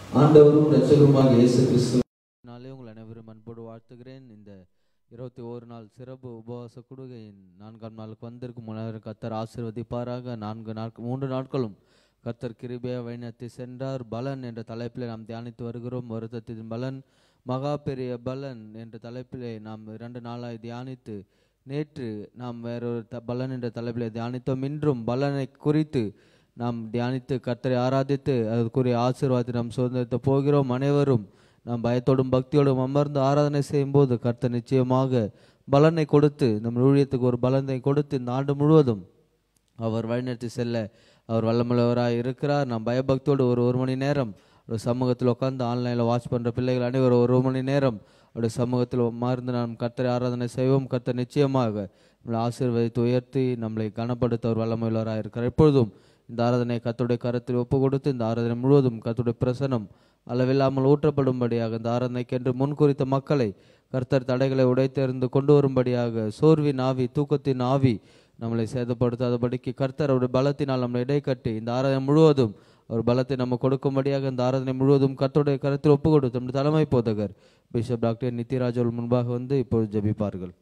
ஆண்டவரும் இரட்சகருமாக இயேசு கிறிஸ்து நாளே உங்கள் அனைவரும் அன்போடு வாழ்த்துகிறேன் இந்த இருபத்தி ஓரு நாள் சிறப்பு உபவாச குடுகையின் நான்காம் நாளுக்கு வந்திருக்கும் முனைவர் கத்தர் ஆசீர்வதிப்பாராக நான்கு நாட்கள் மூன்று நாட்களும் கர்த்தர் கிருபையா வழிநடத்தி சென்றார் பலன் என்ற தலைப்பிலே நாம் தியானித்து வருகிறோம் வருத்தத்தின் பலன் மகா பெரிய பலன் என்ற தலைப்பிலே நாம் இரண்டு நாளாய் தியானித்து நேற்று நாம் வேறொரு த பலன் என்ற தலைப்பிலே தியானித்தோம் இன்றும் பலனை குறித்து நாம் தியானித்து கர்த்தரை ஆராதித்து அதற்குரிய ஆசீர்வாதத்தை நாம் சுதந்திரத்த போகிறோம் அனைவரும் நாம் பயத்தோடும் பக்தியோடும் அமர்ந்து ஆராதனை செய்யும்போது கர்த்தர் நிச்சயமாக பலனை கொடுத்து நம் ஊழியத்துக்கு ஒரு பலனை கொடுத்து இந்த ஆண்டு முழுவதும் அவர் வழிநடத்தி செல்ல அவர் வல்லமுள்ளவராய் இருக்கிறார் நாம் பயபக்தியோடு ஒரு ஒரு மணி நேரம் ஒரு சமூகத்தில் உட்காந்து ஆன்லைனில் வாட்ச் பண்ணுற பிள்ளைகள் அனைவரும் ஒரு மணி நேரம் அவருடைய சமூகத்தில் அமர்ந்து நாம் கர்த்தரை ஆராதனை செய்வோம் கர்த்தர் நிச்சயமாக நம்மளை ஆசீர்வதித்து உயர்த்தி நம்மளை கனப்படுத்த அவர் வல்லமுள்ளவராக இருக்கிறார் எப்பொழுதும் இந்த ஆராதனை கர்த்தருடைய கரத்தில் ஒப்பு கொடுத்து இந்த ஆராதனை முழுவதும் கர்த்தருடைய பிரசனம் அளவில்லாமல் ஊற்றப்படும்படியாக இந்த ஆராதனைக்கென்று முன்குறித்த மக்களை கர்த்தர் தடைகளை உடைத்தெறிந்து கொண்டு வரும்படியாக சோர்வின் ஆவி தூக்கத்தின் ஆவி நம்மளை சேதப்படுத்தாதபடிக்கு கர்த்தர் அவருடைய பலத்தினால் நம்மளை இடைக்கட்டி இந்த ஆராதனை முழுவதும் அவர் பலத்தை நம்ம கொடுக்கும்படியாக இந்த ஆராதனை முழுவதும் கர்த்தருடைய கருத்தில் ஒப்பு கொடுத்து நம்முடைய தலைமை போதகர் பிஷப் டாக்டர் நித்திராஜ் அவர்கள் முன்பாக வந்து இப்பொழுது ஜெபிப்பார்கள்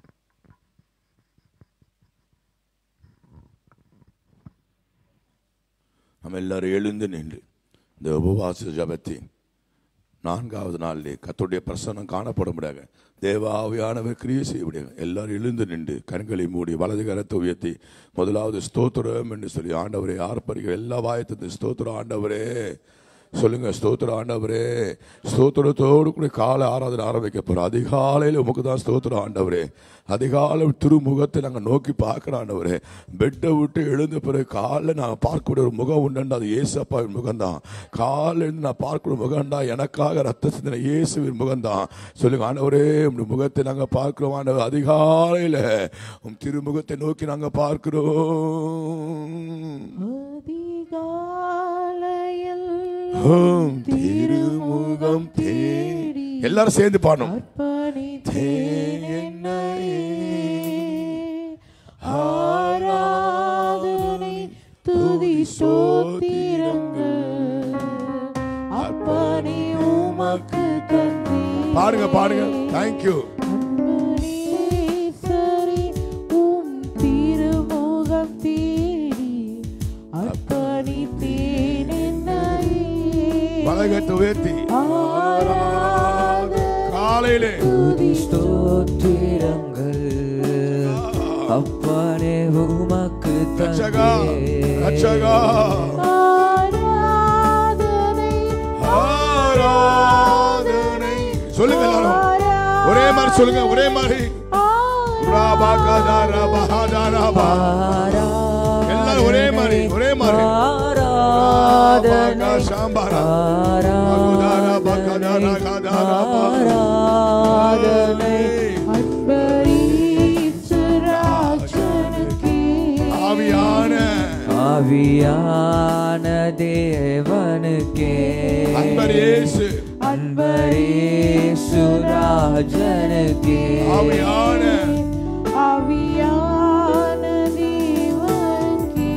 நம்ம எல்லாரும் எழுந்து நின்று இந்த உபவாச ஜபத்தின் நான்காவது நாளிலே கர்த்தருடைய பிரசன்னம் காணப்பட முடியாது தேவாவியானவர் கிரியை செய்ய முடியாது எல்லாரும் எழுந்து நின்று கண்களை மூடி வலது கரத்தை உயர்த்தி முதலாவது ஸ்தோத்திரம் என்று சொல்லி ஆண்டவரே ஆர்ப்பரிக்கிற எல்லா வாயத்தின் ஸ்தோத்திரம் ஆண்டவரே சொல்லுங்க ஸ்தோத்திரம் ஆண்டவரே ஸ்தோத்திரத்தோடு கூட காலை ஆராதனை ஆரம்பிக்க போறோம் அதிகாலையில் உமக்கு தான் ஸ்தோத்திரம் ஆண்டவரே அதிகாலை திருமுகத்தை நாங்கள் நோக்கி பார்க்குறோம் ஆண்டவரே பெட்டை விட்டு எழுந்த பிறகு காலைல நாங்கள் பார்க்கக்கூடிய ஒரு முகம் உண்டுண்டா அது ஏசப்பாவின் முகம்தான் காலைல இருந்து நான் பார்க்கக்கூடிய முகம்டா எனக்காக ரத்த சிந்தனை இயேசுவின் முகம்தான் சொல்லுங்க ஆண்டவரே உங்க முகத்தை நாங்கள் பார்க்கிறோம் ஆண்டவர் அதிகாலையில் உம் திருமுகத்தை நோக்கி நாங்கள் பார்க்கிறோம் அதிகாலையில் உம் திருமுகம் தேடி எல்லாரும் சேர்ந்து பாடணும் அர்ப்பணித்தேன் என்னையே. ஆராதனை துதி ஸ்தோத்திரங்கள் அப்பனே உமக்கு தந்தேன் பாடுங்க பாடுங்க தேங்க்யூ அன்பனேசரே, உம் திருமுகம் தேடி அர்ப்பணித்தேன் என்னையே. வலகத்தை உயர்த்தி ஆராதனை காலையிலே துதி ஸ்தோத்திரங்கள் அப்பனே உமக்கு ரட்சகா தந்தே ரட்சகா ஆராதனை ஆராதனை சொல்லுங்க எல்லாரும் ஒரே மாதிரி சொல்லுங்க ஒரே மாதிரி ராபா கதா ராபா ஹதா ராபா எல்லாரும் ஒரே மாதிரி ஒரே மாதிரி ஆராதனை ராபா சாம்பாரா ஆராதனை பகதாரா கதாரா ஆராதனை அன்பரீசுராஜனுக்கே ஆவியான ஆவியான தேவனுக்கே அன்பர் இயேசு அன்பரேசுராஜனுக்கே ஆவியான ஆவியான தேவனுக்கே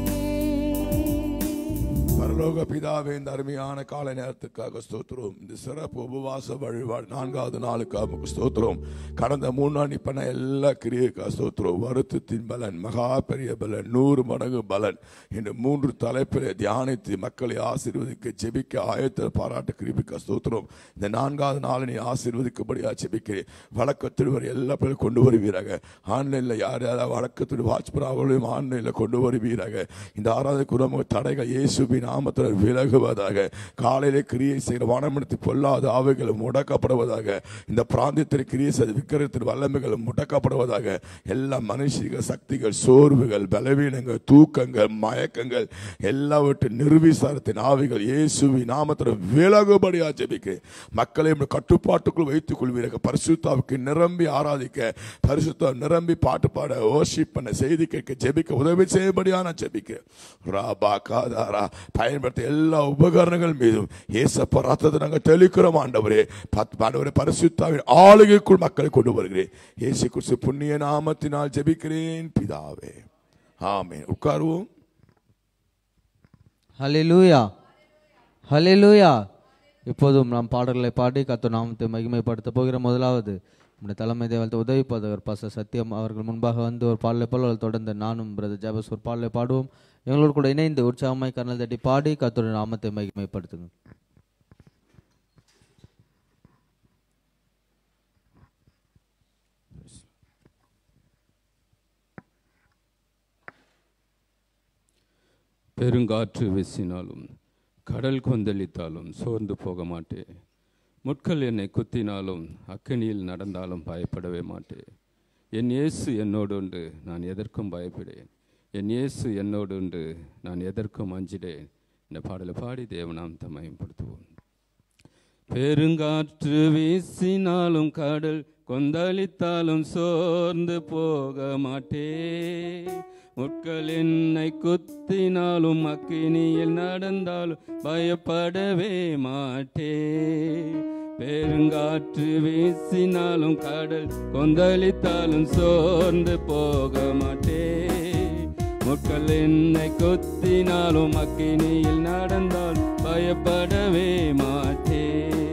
பரலோக பிதாவே இந்த அருமையான காலை நேரத்துக்காக ஸ்தோத்திரம் இந்த சிறப்பு உபவாச வழிபாடு நான்காவது நாளுக்காக உமக்கு ஸ்தோத்திரம் கடந்த மூணு நாள் பண்ண எல்லா கிரியைக்கா ஸ்தோத்திரம் வருத்தத்தின் பலன் மகா பெரிய பலன் நூறு மடங்கு பலன் இந்த மூன்று தலைப்பில் தியானித்து மக்களை ஆசீர்வதிக்க ஜெபிக்க ஆயத்த பாராட்டு கிருபிக்க ஸ்தோத்திரம் இந்த நான்காவது நாள் நீ ஆசீர்வதிக்கும்படியா ஜெபிக்கிறேன் வழக்கத்தில் வரை எல்லா பேரும் கொண்டு வருவீராக ஆன்லைனில் யார் யாராவது வழக்கத்தில் வாட்ச்மேன் அவர்களையும் ஆன்லைனில் கொண்டு வருவீராக இந்த ஆறாவது குடும்ப தடைகள் இயேசுபி நாமத்தில் விலகுவதாக காலையிலே கிரியை செய்கிற வானமனத்தை பொல்லாத ஆவைகள் முடக்கப்படுவதாக இந்த பிராந்தியத்தில் கிரியை செய்த விக்கிரத்தின் வல்லமைகள் முடக்கப்படுவதாக எல்லா மனுஷிக சக்திகள் சோர்வுகள் பலவீனங்கள் தூக்கங்கள் மயக்கங்கள் எல்லாவற்றின் நிர்விசாரத்தின் ஆவிகள் இயேசுவி நாமத்தில் விலகுபடியா ஜெபிக்க மக்களை உம்முடைய கட்டுப்பாட்டுக்குள் வைத்துக் கொள்வீர்கள் பரிசுத்தாவுக்கு நிரம்பி ஆராதிக்க பரிசுத்தம் நிரம்பி பாட்டு பாட ஓஷிப் பண்ண செய்தி கேட்க ஜெபிக்க உதவி செய்யும்படியா நான் ஜெபிக்க ராபா காதாரா பயன்படுத்த எல்லா உபகரணங்கள் மீதும் ஏசப்ப ரத்தத்தை நாங்கள் தெளிக்கிறோம் ஆண்டவரே பத்- ஆண்டவரே பரிசுத்தாவின் ஆளுகைக்குள் மக்களை கொண்டு வருகிறேன் இயேசு கிறிஸ்து புண்ணிய நாமத்தினால் ஜெபிக்கிறேன் பிதாவே ஆமென் உட்காருவோம் ஹalleluya ஹalleluya இப்போதும் நாம் பாடல்களை பாடி கர்த்தர் நாமத்தை மகிமைப்படுத்த போகிற முதலாவது நம்முடைய தலைமை தேவலத்தை உதவி பாதகர் பாச சத்தியம் அவர்கள் முன்பாக வந்து ஒரு பாடலை போல தொடர்ந்து நானும் பிரதர் ஜாபஸ் ஒரு பாடலை பாடுவோம் எங்களோடு கூட இணைந்து உற்சாகமாய் கர்னல் தட்டி பாடி கர்த்தருடைய நாமத்தை மகிமைப்படுத்துங்க பெருங்காற்று வீசினாலும் கடல் கொந்தளித்தாலும் சோர்ந்து போக மாட்டேன் முட்கள் என்னை குத்தினாலும் அக்கினியில் நடந்தாலும் பயப்படவே மாட்டேன் என் இயேசு என்னோடு உண்டு நான் எதற்கும் பயப்படேன் என் இயேசு என்னோடு உண்டு நான் எதற்கும் அஞ்சிடேன் இந்த பாடலை பாடி தேவனாம் தமயப்படுத்துவோம் பெருங்காற்று வீசினாலும் கடல் கொந்தளித்தாலும் சோர்ந்து போக மாட்டே முட்கள் என்னை குத்தினாலும் அக்கினியில் நடந்தாலும் பயப்படவே மாட்டே பெருங்காற்று வீசினாலும் கடல் கொந்தளித்தாலும் சோர்ந்து போக மாட்டே முட்கள் என்னை கொத்தினாலும் அக்கினியில் நடந்தால் பயப்படவே மாட்டே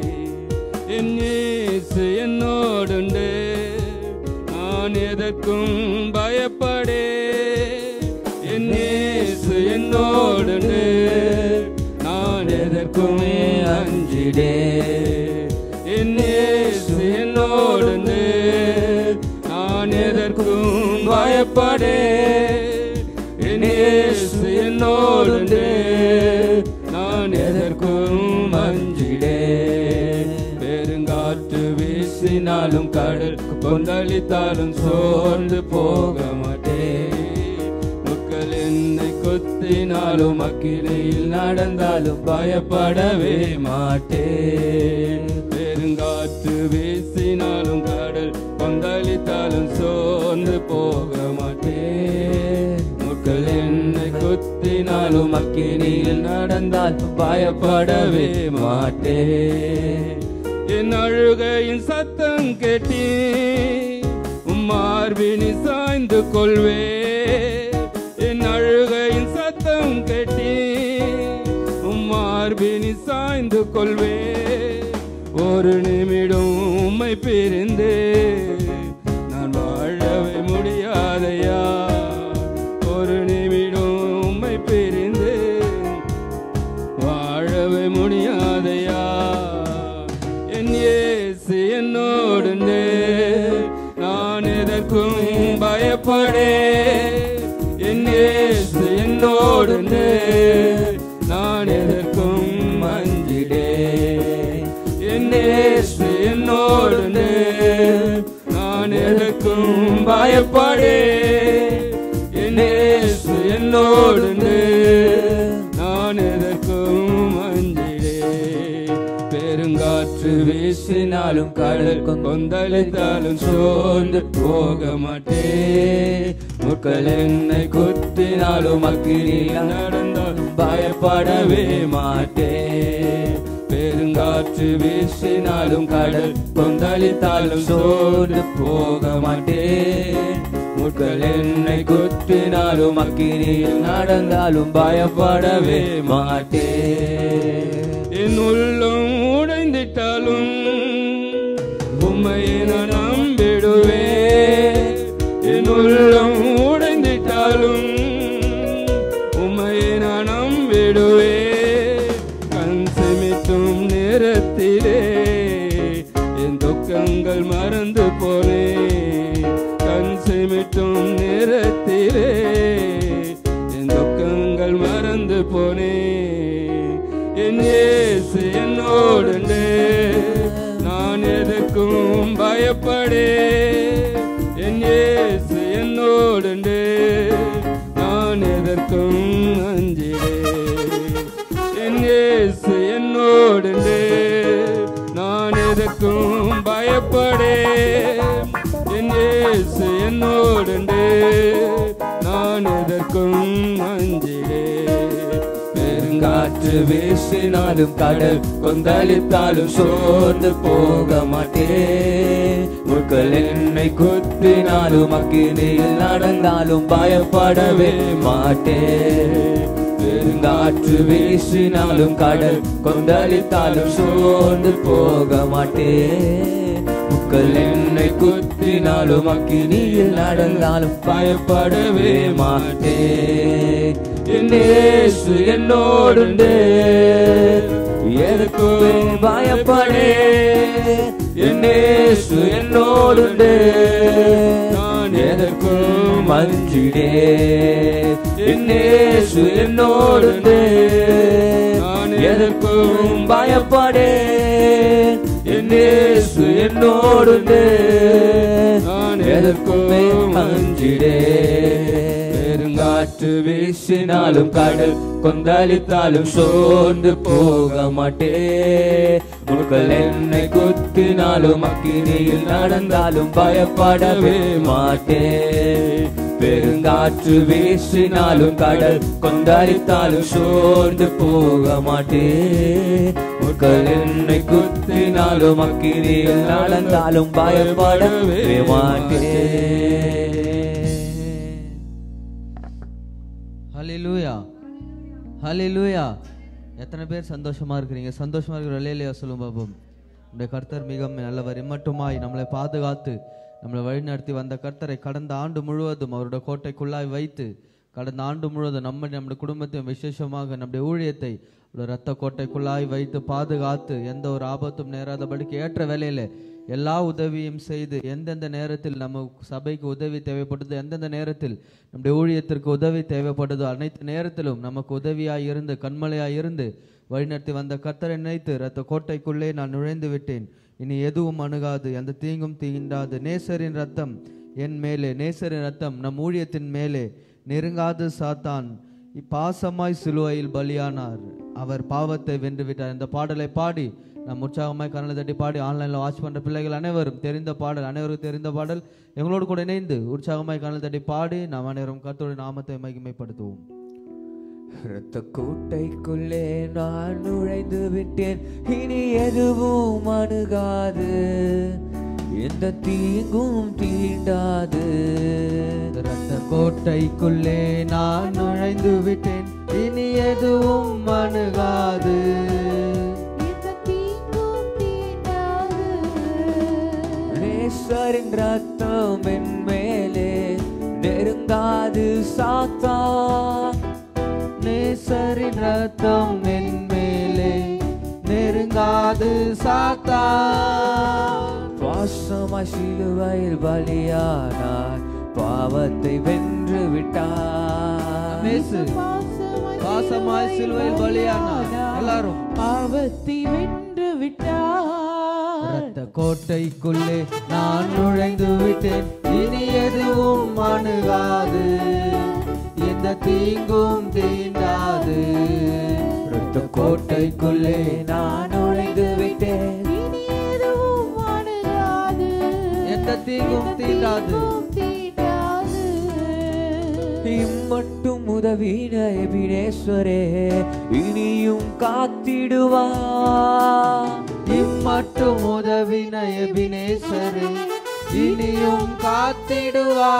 என் இயேசு என்னோடுண்டு நான் எதற்கும் பயப்படே என் இயேசு என்னோடுண்டு நான் எதற்குமே அஞ்சிடே என் இயேசு என்னோடுண்டு நான் எதற்கும் பயப்படே என் இயேசு என்னோடுண்டு நான் எதற்கும் அஞ்சிடே பெருங்காற்று வீசினாலும் கடல் கொந்தளித்தாலும் சோர்ந்து போக மாட்டேன் முக்கள் என்னை குத்தினாலும் அக்கினியில் நடந்தாலும் பயப்படவே மாட்டேன் பெருங்காற்று வீசினாலும் கடல் கொந்தளித்தாலும் சோர்ந்து போக மாட்டேன் முக்கள் என்னை குத்தினாலும் அக்கினியில் நடந்தால் பயப்படவே மாட்டேன் என் அழுகையின் சத்தம் கேட்டி உம்மார்பினி சாய்ந்து கொள்வே என் அழுகையின் சத்தம் கேட்டி உம்மார்பினி சாய்ந்து கொள்வே ஒரு நிமிடம் உம்மை பிரிந்து நான் வாழவே முடியாதையா ஒரு நிமிடம் உம்மை பிரிந்து வாழவே முடியாதையா என் இயேசு என்னோடு நான் எதற்கும் பயப்படே என் இயேசு என்னோடு நான் எதற்கும் அஞ்சிடே என் இயேசு என்னோடு நான் எதற்கும் பயப்படே என் இயேசு என்னோடு நான் எதற்கும் அஞ்சிடே பெருங்காற்று வீசினாலும் கடல் கொந்தளித்தாலும் சோர்ந்து போக மாட்டே முக்கள் என்னை குத்தினாலும் அக்கினியில் நடந்தாலும் பயப்படவே மாட்டே பெருங்காற்று வீசினாலும் கடல் கொந்தளித்தாலும் சோர்ந்து போக மாட்டேன் முட்கள் என்னை குத்தினாலும் அக்கினியில் நடந்தாலும் பயப்படவே மாட்டேன் என் உள்ளம் உடைந்திட்டாலும் உம்மையை நான் நம்பிடுவேன் என் உள்ளம் உடைந்திட்டாலும் உம்மையை நான் நம்பிடுவேன் கண் செமித்தும் நேரத்திலே என் துக்கங்கள் மறந்து போனேன் கண் செமிட்டும் நேரத்திலே என் துக்கங்கள் மறந்து போனேன் என் இயேசு என்னோடு நான் எதற்கும் பயப்படே என் இயேசு என்னோடு நான் எதற்கும் அஞ்சிடே என் இயேசு என்னோடு நான் எதற்கும் பயப்படே என் இயேசு என்னோடு நான் எதற்கும் அஞ்சிடே பெருங்காற்று வீசினாலும் கடல் கொந்தளித்தாலும் சோர்ந்து போக மாட்டேன் முட்கள் என்னை குத்தினாலும் அக்கினியில் நடந்தாலும் பயப்படவே மாட்டேன் பெருங்காற்று பெருங்காற்று வீசினாலும் கடல் கொந்தளித்தாலும் சோர்ந்து போக மாட்டேன் முக்கள் என்னை குத்தினாலும் அக்கினியில் நடந்தாலும் பயப்படவே மாட்டேன் என் இயேசு என்னோடுண்டு எதுக்குமே பயப்படே என் இயேசு என்னோடுண்டு நான் எதற்கும் மஞ்சிடே என் இயேசு என்னோடுண்டு நான் எதற்கும் பயப்படே என் இயேசு என்னோடுண்டு நான் எதற்குமே மஞ்சிடே பெருங்காற்று வீசினாலும் கடல் கொந்தளித்தாலும் சோர்ந்து போக மாட்டே முட்கள் என்னை குத்தினாலும் அக்கினியில் நடந்தாலும் பயப்படவே மாட்டே பெருங்காற்று வீசினாலும் கடல் கொந்தளித்தாலும் சோர்ந்து போக மாட்டே முட்கள் என்னை குத்தினாலும் அக்கினியில் நடந்தாலும் பயப்படவே மாட்டே ஹalleluya ஹalleluya எத்தனை பேர் சந்தோஷமா இருக்கிறீங்க சந்தோஷமா இருக்கிற இல்லையா சொல்லும் பாப்போம் நம்முடைய கர்த்தர் மிகவும் நல்லவர் இம்மட்டுமாய் நம்மளை பாதுகாத்து நம்மளை வழிநடத்தி வந்த கர்த்தரை கடந்த ஆண்டு முழுவதும் அவருடைய கோட்டைக்குள்ளாய் வைத்து கடந்த ஆண்டு முழுவதும் நம்ம நம்முடைய குடும்பத்தையும் விசேஷமாக நம்முடைய ஊழியத்தை ஒரு ரத்த கோட்டைக்குள்ளாய் வைத்து பாதுகாத்து எந்த ஒரு ஆபத்தும் நேராதபடிக்கு ஏற்ற வேலையில எல்லா உதவியும் செய்து எந்தெந்த நேரத்தில் நம்ம சபைக்கு உதவி தேவைப்படுதோ எந்தெந்த நேரத்தில் நம்முடைய ஊழியத்திற்கு உதவி தேவைப்படுதோ அனைத்து நேரத்திலும் நமக்கு உதவியாய் இருந்து கண்மலையாய் இருந்து வழிநடத்தி வந்த கர்த்தரை நினைத்து ரத்த கோட்டைக்குள்ளே நான் நுழைந்து விட்டேன் இனி எதுவும் அணுகாது எந்த தீங்கும் தீண்டாது நேசரின் ரத்தம் என் மேலே நேசரின் ரத்தம் நம் ஊழியத்தின் மேலே நெருங்காது சாத்தான் பாசமாய் சிலுவையில் பலியானார் அவர் பாவத்தை வென்று விட்டார் இந்த பாடலை பாடி நம் உற்சாகமாய் கரலை தட்டி பாடி ஆன்லைனில் வாட்ச் பண்ற பிள்ளைகள் அனைவரும் தெரிந்த பாடல் அனைவருக்கும் தெரிந்த பாடல் எங்களோடு கூட இணைந்து உற்சாகமாய் கரலை தட்டி பாடி நாம் அனைவரும் கர்த்தருடைய நாமத்தை மகிமைப்படுத்துவோம் இரத்த கூட்டைக்குள்ளே நான் நுழைந்து விட்டேன் இனி எதுவும் அணுகாது எந்த தீங்கும் தீண்டாது ரத்த கோட்டைக்குள்ளே நான் நுழைந்து விட்டேன் இனி எதுவும் அணுகாது இந்த தீங்கும் தீண்டாது நேசரின் ரத்தம் என் மேலே நெருங்காது சாத்தா நேசரின் ரத்தம் என் மேலே நெருங்காது சாத்தா பாசமாய் சிலுவையில் பலியானார் பாவத்தை வென்று விட்டார் நேசு பாசமாய் சிலுவையில் பலியானார் எல்லாரும் பாவத்தை வென்று விட்டார் ரத்த கோட்டைக்குள்ளே நான் நுழைந்து விட்டேன் இனி எதுவும் அணுகாது எந்த தீங்கும் தீண்டாது ரத்த கோட்டைக்குள்ளே நான் நுழைந்து விட்டேன் இனி எதுவும் அணுகாது எந்த தீங்கும் தீண்டாது தீங்கும் தீண்டாது இம்மட்டும் உதவின எபினேஸ்வரே இனியும் காத்திடுவா இம்மட்டும் உதவின எபினேசரே இனியும் காத்திடுவா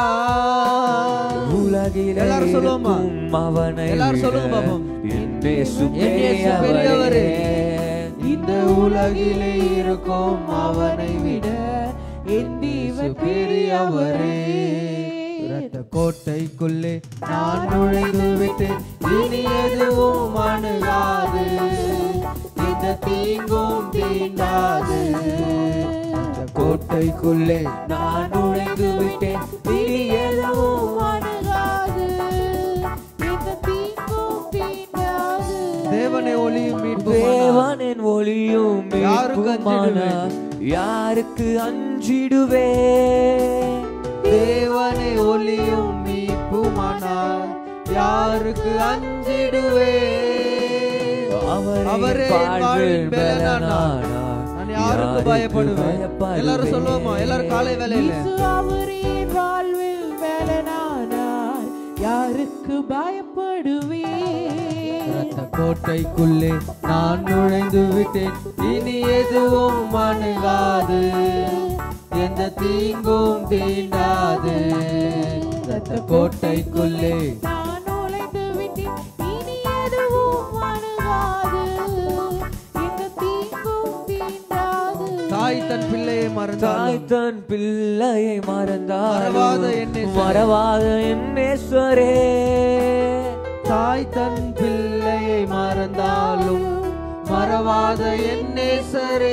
உலகில் எல்லாரும் சொல்லுவோமா? அவனை எல்லாரும் விட சொல்லுங்க பாப்போம். என் இயேசு என் இயேசு பெரியவரே. பெரியவரே. இந்த உலகிலே இருக்கும் அவனை விட என் தேவன் பெரியவரே ரத்த கோட்டைக்குள்ளே நான் நுழைந்து விட்டேன் இனி எதுவும் அணுகாது இந்த தீங்கும் தீண்டாது ரத்த கோட்டைக்குள்ளே நான் நுழைந்து விட்டேன் இனி எதுவும் அணுகாது இந்த தீங்கும் தீண்டாது தேவனை ஒளியும் மீட்பு தேவனின் ஒளியும் யாருக்கு மீட்புமானார். யாருக்கு அஞ்சிடுவே தேவனை ஒளியும் மீட்புமானார் யாருக்கு அஞ்சிடுவே அவரே என் வாழ்வின் பலனானார். நான் யாருக்கு பயப்படுவேன் எல்லாரும் சொல்லுவோமா எல்லாரும் காலை வேலையில இயேசு அவரே வாழ்வில் வேலனானார் யாருக்கு பயப்படுவேன் ரத்த கோட்டைக்குள்ளே நான் நுழைந்து விட்டேன் இனி எதுவும் அணுகாது எந்த தீங்கும் தீண்டாது ரத்த கோட்டைக்குள்ளே நான் நுழைந்து விட்டேன் இனி எதுவும் அணுகாது இந்த தீங்கும் தீண்டாது தாய் தன் பிள்ளையை தாய் மறந்தாலும் தன் பிள்ளையை மறவாத மறந்தாலும் எண்ணேஸ்வரே. மறவாத என்னேஸ்வரே தாய் தன் பிள்ளையை மறந்தாலும் மறவாத என்னேசரே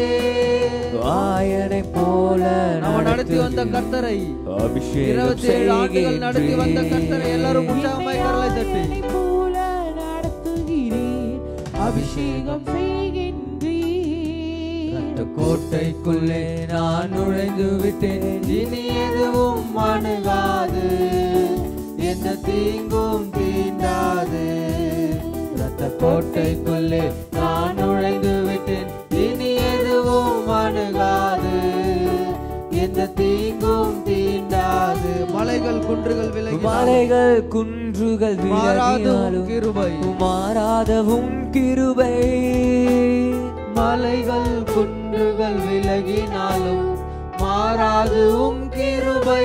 ஆயனை போல நம்ம நடத்தி வந்த கர்த்தரை அபிஷேகம் இருபத்தி ஏழு ஆண்டுகள் நடத்தி வந்த கர்த்தரை எல்லாரும் உற்சாகமாய் கரலை தட்டி என்னை போல நடத்துகிறீர் அபிஷேகம் செய்கின்றீர் ரத்த கோட்டைக்குள்ளே நான் நுழைந்து விட்டேன் இனி எதுவும் அணுகாது எந்த தீங்கும் தீண்டாது ரத்த கோட்டைக்குள்ளே நான் நுழைந்து விட்டேன் இனி எதுவும் அணுகாது எந்த தீங்கும் தீண்டாது மலைகள் குன்றுகள் விலகி மலைகள் குன்றுகள் மாறாதும் விலகினாலும் கிருபை மாறாதவும் கிருபை மலைகள் குன்றுகள் விலகினாலும் மாறாதுவும் கிருபை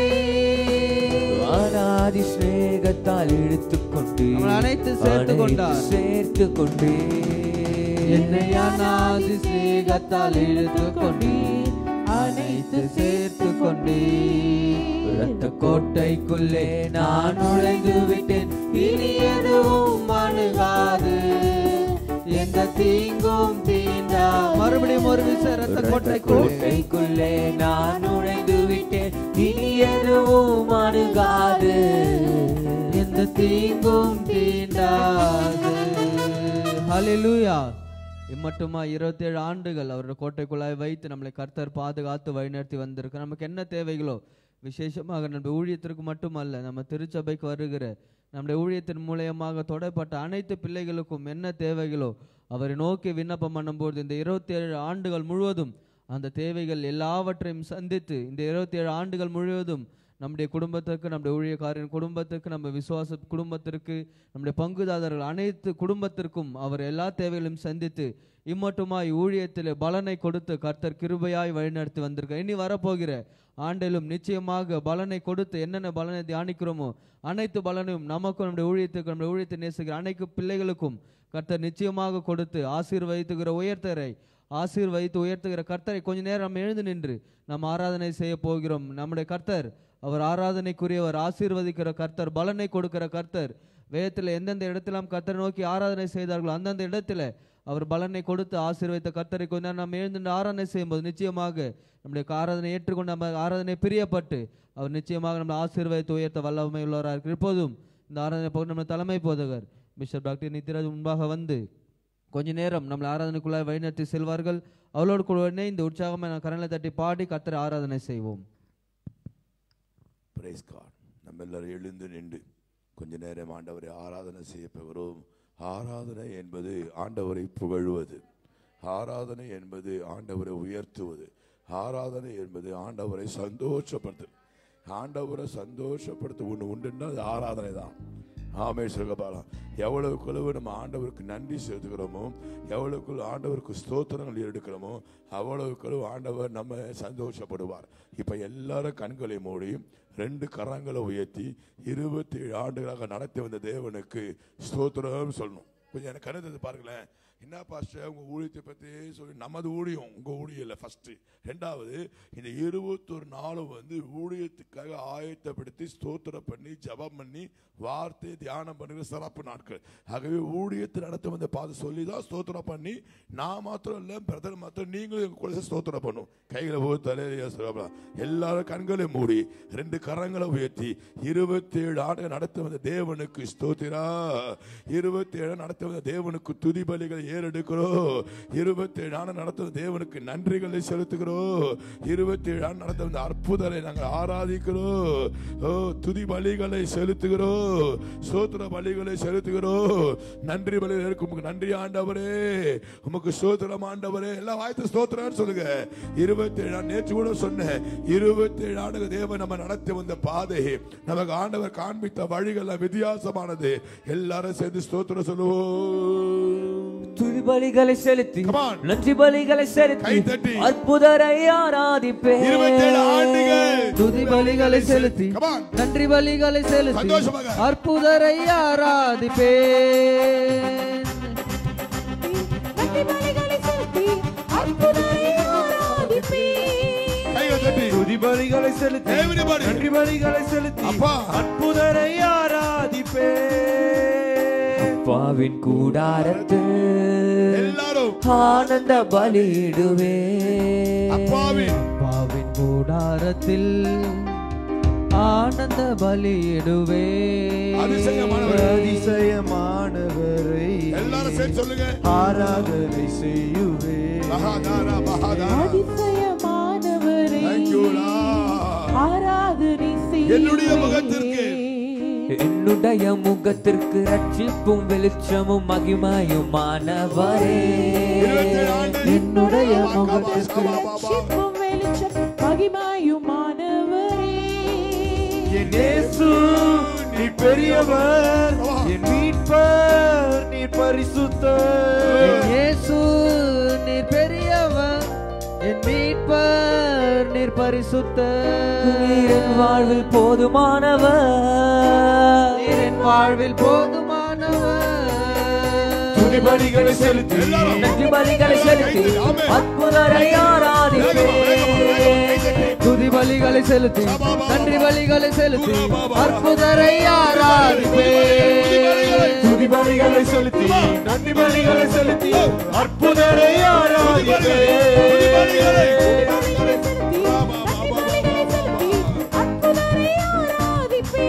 அனாதி சிநேகத்தால் இழுத்துக்கொண்டு நம்மளை அனைத்து சேர்த்துக் கொண்டார். சேர்த்து கொண்டு என்னை அநாதி சிநேகத்தால் இழுத்து கொண்டு அனைத்து சேர்த்து கொண்டு ரத்த கோட்டைக்குள்ளே நான் நுழைந்து விட்டேன் இனி எதுவும் அணுகாது எந்த தீங்கும் தீண்டா மறுபடியும் ஒரு விஷயம் ரத்த கோட்டைக்குள் கோட்டைக்குள்ளே நான் நுழைந்து விட்டேன் இனி எதுவும் அணுகாது எந்த தீங்கும் தீண்டாது ஹalleluya இம்மட்டுமா இருபத்தேழு ஆண்டுகள் அவருடைய கோட்டைக்குள்ளாய் வைத்து நம்மளை கர்த்தர் பாதுகாத்து வழிநடத்தி வந்திருக்கு நமக்கு என்ன தேவைகளோ விசேஷமாக நம்ம ஊழியத்திற்கு மட்டுமல்ல நம்ம திருச்சபைக்கு வருகிற நம்முடைய ஊழியத்தின் மூலியமாக தொடரப்பட்ட அனைத்து பிள்ளைகளுக்கும் என்ன தேவைகளோ அவரை நோக்கி விண்ணப்பம் பண்ணும்போது இந்த இருபத்தேழு ஆண்டுகள் முழுவதும் அந்த தேவைகள் எல்லாவற்றையும் சந்தித்து இந்த இருபத்தேழு ஆண்டுகள் முழுவதும் நம்முடைய குடும்பத்திற்கு நம்முடைய ஊழியக்காரரின் குடும்பத்திற்கு நம்ம விசுவாச குடும்பத்திற்கு நம்முடைய பங்குதாரர்கள் அனைத்து குடும்பத்திற்கும் அவர் எல்லா தேவைகளையும் சந்தித்து இம்மட்டுமாய் ஊழியத்தில் பலனை கொடுத்து கர்த்தர் கிருபையாய் வழிநடத்தி வந்திருக்க இனி வரப்போகிற ஆண்டிலும் நிச்சயமாக பலனை கொடுத்து என்னென்ன பலனை தியானிக்கிறோமோ அனைத்து பலனையும் நமக்கும் நம்முடைய ஊழியத்துக்கு நம்முடைய ஊழியத்தை நேசிக்கிற அனைத்து பிள்ளைகளுக்கும் கர்த்தர் நிச்சயமாக கொடுத்து ஆசீர்வதித்துகிற உயர்த்தரை ஆசீர்வதித்து உயர்த்துகிற கர்த்தரை கொஞ்ச நேரம் நம்ம எழுந்து நின்று நம்ம ஆராதனை செய்ய போகிறோம் நம்முடைய கர்த்தர் அவர் ஆராதனைக்குரியவர் ஆசீர்வதிக்கிற கர்த்தர் பலனை கொடுக்கிற கர்த்தர் வேதத்தில் எந்தெந்த இடத்திலாம் கர்த்தரை நோக்கி ஆராதனை செய்தார்களோ அந்தந்த இடத்துல அவர் பலனை கொடுத்து ஆசீர்வதித்த கர்த்தரை கொஞ்ச நேரம் நம்ம எழுந்து நின்று ஆராதனை செய்யும்போது நிச்சயமாக நம்முடைய ஆராதனை ஏற்றுக்கொண்டு நம்ம ஆராதனை பிரியப்பட்டு அவர் நிச்சயமாக நம்மளை ஆசீர்வதித்து உயர்த்த வல்லமை உள்ளவராக இருக்கிறார் இப்போதும் இந்த ஆராதனை பகுதி நம்ம தலைமை போதகர் பிஷப் டாக்டர் நித்யராஜ் முன்பாக வந்து கொஞ்ச நேரம் நம்மளை ஆராதனைக்குள்ளாய் வழிநடத்தி செல்வார்கள் அவளோடு கூட இணைந்து உற்சாகமாக நான் கரங்களை தட்டி பாடி கர்த்தரை ஆராதனை செய்வோம் பிரைஸ் காட் நம்ம எல்லாரும் எழுந்து நின்று கொஞ்ச நேரம் ஆண்டவரை ஆராதனை செய்ய போகிறோம் ஆராதனை என்பது ஆண்டவரை புகழ்வது ஆராதனை என்பது ஆண்டவரை உயர்த்துவது ஆராதனை என்பது ஆண்டவரை சந்தோஷப்படுத்து ஆண்டவரை சந்தோஷப்படுத்த ஒன்று உண்டுன்னா அது ஆராதனை தான் ஆமே சுகபாலம் எவ்வளவுக்குள்ளவு நம்ம ஆண்டவருக்கு நன்றி செலுத்துகிறோமோ எவ்வளவுக்குள்ள ஆண்டவருக்கு ஸ்தோத்திரங்கள் எடுக்கிறோமோ அவ்வளவுக்குள்ளவு ஆண்டவர் நம்ம சந்தோஷப்படுவார் இப்போ எல்லாரும் கண்களை மூடி ரெண்டு கரங்களை உயர்த்தி இருபத்தி ஏழு ஆண்டுகளாக நடத்தி வந்த தேவனுக்கு ஸ்தோத்திரம் சொல்லணும் கொஞ்சம் எனக்கு கருத்து பாருங்களேன் என்ன பாஸ்டர் உங்க ஊழியத்தை பத்தி சொல்லி நமது ஊழியம் உங்க ஊழியம் இல்லை ஃபர்ஸ்ட் ரெண்டாவது இந்த இருபத்தொரு நாளும் வந்து ஊழியத்துக்காக ஆயத்தப்படுத்தி ஸ்தோத்திரம் பண்ணி ஜெபம் பண்ணி வார்த்தை தியானம் பண்ணுகிற சிறப்பு நாட்கள் ஆகவே ஊழியத்தை நடத்த வந்த பாது சொல்லி தான் ஸ்தோத்திரம் பண்ணி நான் மாத்திரம் இல்லை பிரதர் மாத்திரம் நீங்களும் எங்க கூட ஸ்தோத்திரம் பண்ணும் கைகளை போய் தலையில சொல்லலாம் எல்லாரும் கண்களை மூடி ரெண்டு கரங்களை உயர்த்தி இருபத்தி ஏழு ஆண்டு நடத்த வந்த தேவனுக்கு ஸ்தோத்திரா இருபத்தி ஏழு நடத்த வந்த தேவனுக்கு துதி பலிகளை ஏறெடுக்கிறோம் இருபத்தி ஏழு ஆண்டு நடத்த வந்த தேவனுக்கு நன்றிகளை செலுத்துகிறோம் இருபத்தி ஏழு ஆண்டு நடத்த வந்த அற்புதரை நாங்கள் ஆராதிக்கிறோம் ஓ துதி பலிகளை செலுத்துகிறோம் சோத்திர பலிகளை செலுத்துகிறோம் நன்றி பலி இருக்கும் உமக்கு நன்றி ஆண்டவரே உமக்கு சோத்திரம் ஆண்டவரே எல்லாம் வாய்த்து ஸ்தோத்திரம்னு சொல்லுங்க இருபத்தி ஏழு நேற்று கூட சொன்னேன் இருபத்தி ஏழு ஆண்டு தேவன் நம்ம நடத்தி வந்த பாதை நமக்கு ஆண்டவர் காண்பித்த வழிகள் வித்தியாசமானது எல்லாரும் சேர்ந்து ஸ்தோத்திரம் சொல்லுவோம் துதி பலிகளை செலுத்தி Come on. நன்றி பலிகளை கை செலுத்தி தட்டி. அற்புதரை ஆராதிப்பேன் இருபத்தேழு ஆண்டுகள் துதி பலிகளை செலுத்தி Come on. நன்றி பலிகளை செலுத்தி சந்தோஷமாக. அற்புதரை ஆராதிப்பேன் துதி பலிகளை செலுத்தி Everybody. நன்றி பலிகளை செலுத்தி அப்பா. அற்புதரை ஆராதிப்பே அப்பாவின் கூடாரத்தில் எல்லாரும் ஆனந்த பலியிடுவே அப்பாவின் பாவின் கூடாரத்தில் ஆனந்த பலியிடுவே அதிசயமானவரே. அதிசயமானவரை எல்லாரும் சேர்ந்து சொல்லுங்க ஆராதனை செய்யுவே மகாதாரா மகாதாரா அதிசயமானவரே Thank you, Lord. ஆராதனை என்னுடைய முகத்திற்கு. என்னுடைய முகத்திற்கு ரட்சிப்பும் வெளிச்சமும் மகிமையுமானவரே இருபத்தேழு ஆண்டு என்னுடைய பாபா, முகத்திற்கு பாபா, பாபா. ரட்சிப்பும் வெளிச்சம் மகிமாயுமானவரே என் இயேசு நீ பெரியவர் என் மீட்பர் நீ பரிசுத்தர் இயேசு நீர் பெரியவர் என் மீட்பர் நீர் பரிசுத்தர் நீர் என் வாழ்வில் போதுமானவர் நீர் என் வாழ்வில் போதுமானவர் துதி பலிகளை செலுத்தி எல்லாரும். நன்றி பலிகளை செலுத்தி ஆமென். அற்புதரை ஆராதிப்பே துதி பலிகளை செலுத்தி நன்றி பலிகளை செலுத்தி அற்புதரை ஆராதிப்பே துதி பலிகளை செலுத்தி நன்றி பலிகளை செலுத்தி அற்புதரை ஆராதிப்பே நன்றிகளை செலுத்தி நன்றிகளை செலுத்தி அற்புதரை ஆராதிப்பே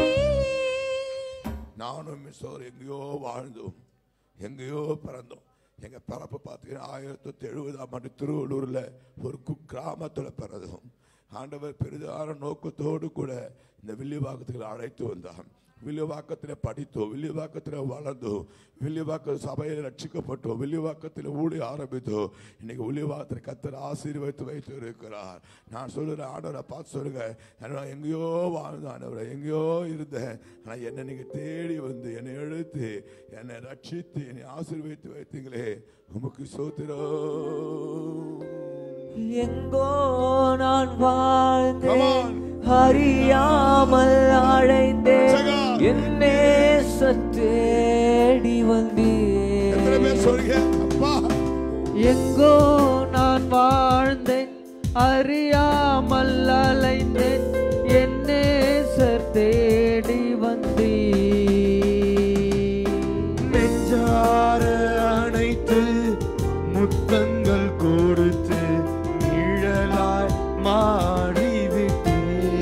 நானும் மிஸ்ஸோர் எங்கேயோ வாழ்ந்தோம் எங்கேயோ பிறந்தோம் எங்க பிறப்பு பார்த்தீங்கன்னா ஆயிரத்தி தொள்ளாயிரத்தி எழுபதாம் ஆண்டு திருவள்ளூர்ல ஒரு கு கிராமத்துல பிறந்தோம் ஆண்டவர் பெரிதான நோக்கத்தோடு கூட இந்த வில்லிவாக்கத்துக்கு அழைத்து வந்தார் வில்லிவாக்கத்தில் படித்தோம் வில்லிவாக்கத்தில் வளர்ந்தோம் வில்லிவாக்க சபையில் ரட்சிக்கப்பட்டோம் வில்லிவாக்கத்தில் ஊழி ஆரம்பித்தோம் இன்னைக்கு வில்லிவாக்கத்தில் கத்தர் ஆசீர்வதித்து வைத்து இருக்கிறார் நான் சொல்லுறேன் ஆண்டவரை பார்த்து சொல்லுங்க நான் எங்கேயோ வாழ்ந்தேன் ஆண்டவரை எங்கேயோ இருந்தேன் ஆனால் என்னை நீங்கள் தேடி வந்து என்னை எழுத்து என்னை ரட்சித்து என்னை ஆசீர்வதித்து வைத்தீங்களே உமக்கு சோத்திரம் எங்கோ நான் வாழ்ந்தேன் Come on. அறியாமல் அழைந்தேன் Sega. என் நேச தேடி எத்தனை பேர் வந்தேன் சொல்றீங்க அப்பா எங்கோ நான் வாழ்ந்தேன் அறியாமல் அலைந்தேன் என் நேசர் தேடி வந்தீர் நெஞ்சார அணைத்து முத்தங்கள் கொடுத்து நிழலாய் மாறிவிட்டே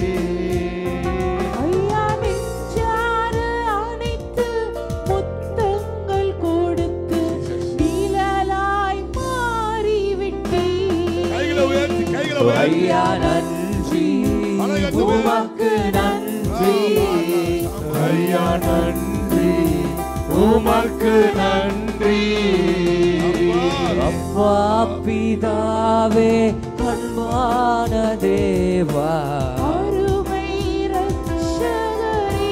ஐயா நெஞ்சாறு அணைத்து முத்தங்கள் கொடுத்து நிழலாய் மாறிவிட்டே கைகளை உயர்த்தி கைகளை உயர்த்தி ஐயா நன்றி அழகத்து உமக்கு நன்றி ஐயா நன்றி உமக்கு நன்றி அப்பா பிதாவே அன்பான தேவா அருமை ரட்சகரே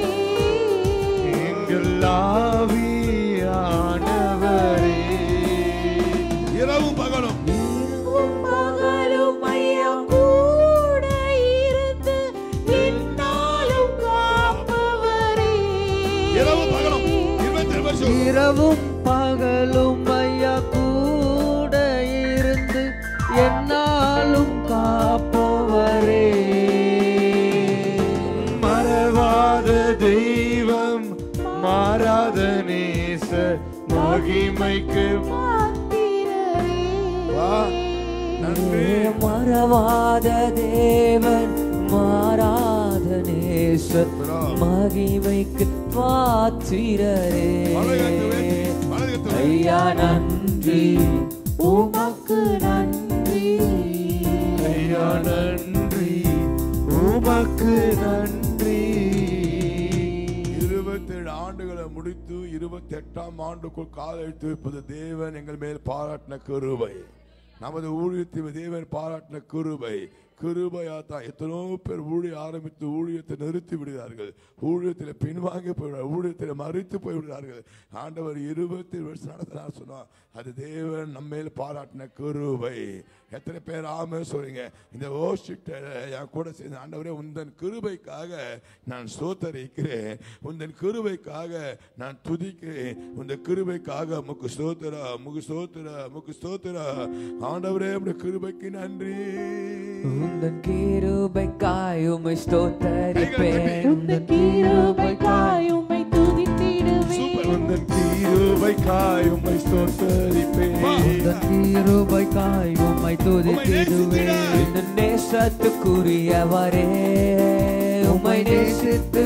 எங்கள் ஆவியானவரே இரவும் பகலும் உம் மகளும் ஐயா கூட இருந்து என்னாலும் காப்பவரே இரவு பகலும் இருபத்தி ஏழு வருஷம் இரவும் பகலும் ஐயா கூட இருந்து என்னாலும் காப்பவரே மறவாத தெய்வம் மாறாத நேச மகிமைக்கு மாத்திரரே வா நன்றி மறவாத தேவன் மாறாத நேச மகிமைக்கு பாத்திரரே வலதுகரத்தை உயர்த்தி, வலதுகரத்தை உயர்த்தி. ஐயா நன்றி உமக்கு நன்றி ஐயா நன்றி உமக்கு நன்றி இருபத்தேழு ஆண்டுகளை முடித்து இருபத்தி எட்டாம் ஆண்டுக்குள் காலெடுத்து வைப்பது தேவன் எங்கள் மேல் பாராட்டின கிருபை நமது ஊழியத்தை தேவன் பாராட்டின கிருபை கிருபையா தான் எத்தனோ பேர் ஊழிய ஆரம்பித்து ஊழியத்தை நிறுத்தி விடுகிறார்கள் ஊழியத்தில் பின்வாங்கி போய்விடுவார்கள் ஊழியத்தில் மறித்து போய்விடுகிறார்கள் ஆண்டவர் இருபத்தி வருஷம் நடத்தினார் சொன்னா அது தேவன் நம்ம மேல் பாராட்டின கிருபை எத்தனை பேர் ஆமே சொல்றீங்க இந்த ஓஷிட்ட என் கூட சேர்ந்து ஆண்டவரே உந்தன் கிருபைக்காக நான் சோத்தரிக்கிறேன் உந்தன் கிருபைக்காக நான் துதிக்கிறேன் உந்த கிருபைக்காக முக்கு ஸ்தோத்திர முக்கு ஸ்தோத்திர முக்கு ஸ்தோத்திர ஆண்டவரே உடைய கிருபைக்கு நன்றி உந்தன் கிருபைக்காய் உம்மை ஸ்தோத்தரிப்பேன் உந்தன் கிருபைக்காய் உம்மை துதித்திடுவேன் உந்தன் கிருபைக்காய் உம்மை ஸ்தோத்தரிப்பேன் உந்தன் கிருபைக்காய் உம்மை துதித்திடுவேன் இந்த நேசத்துக்குரியவரே உம்மை நேசித்து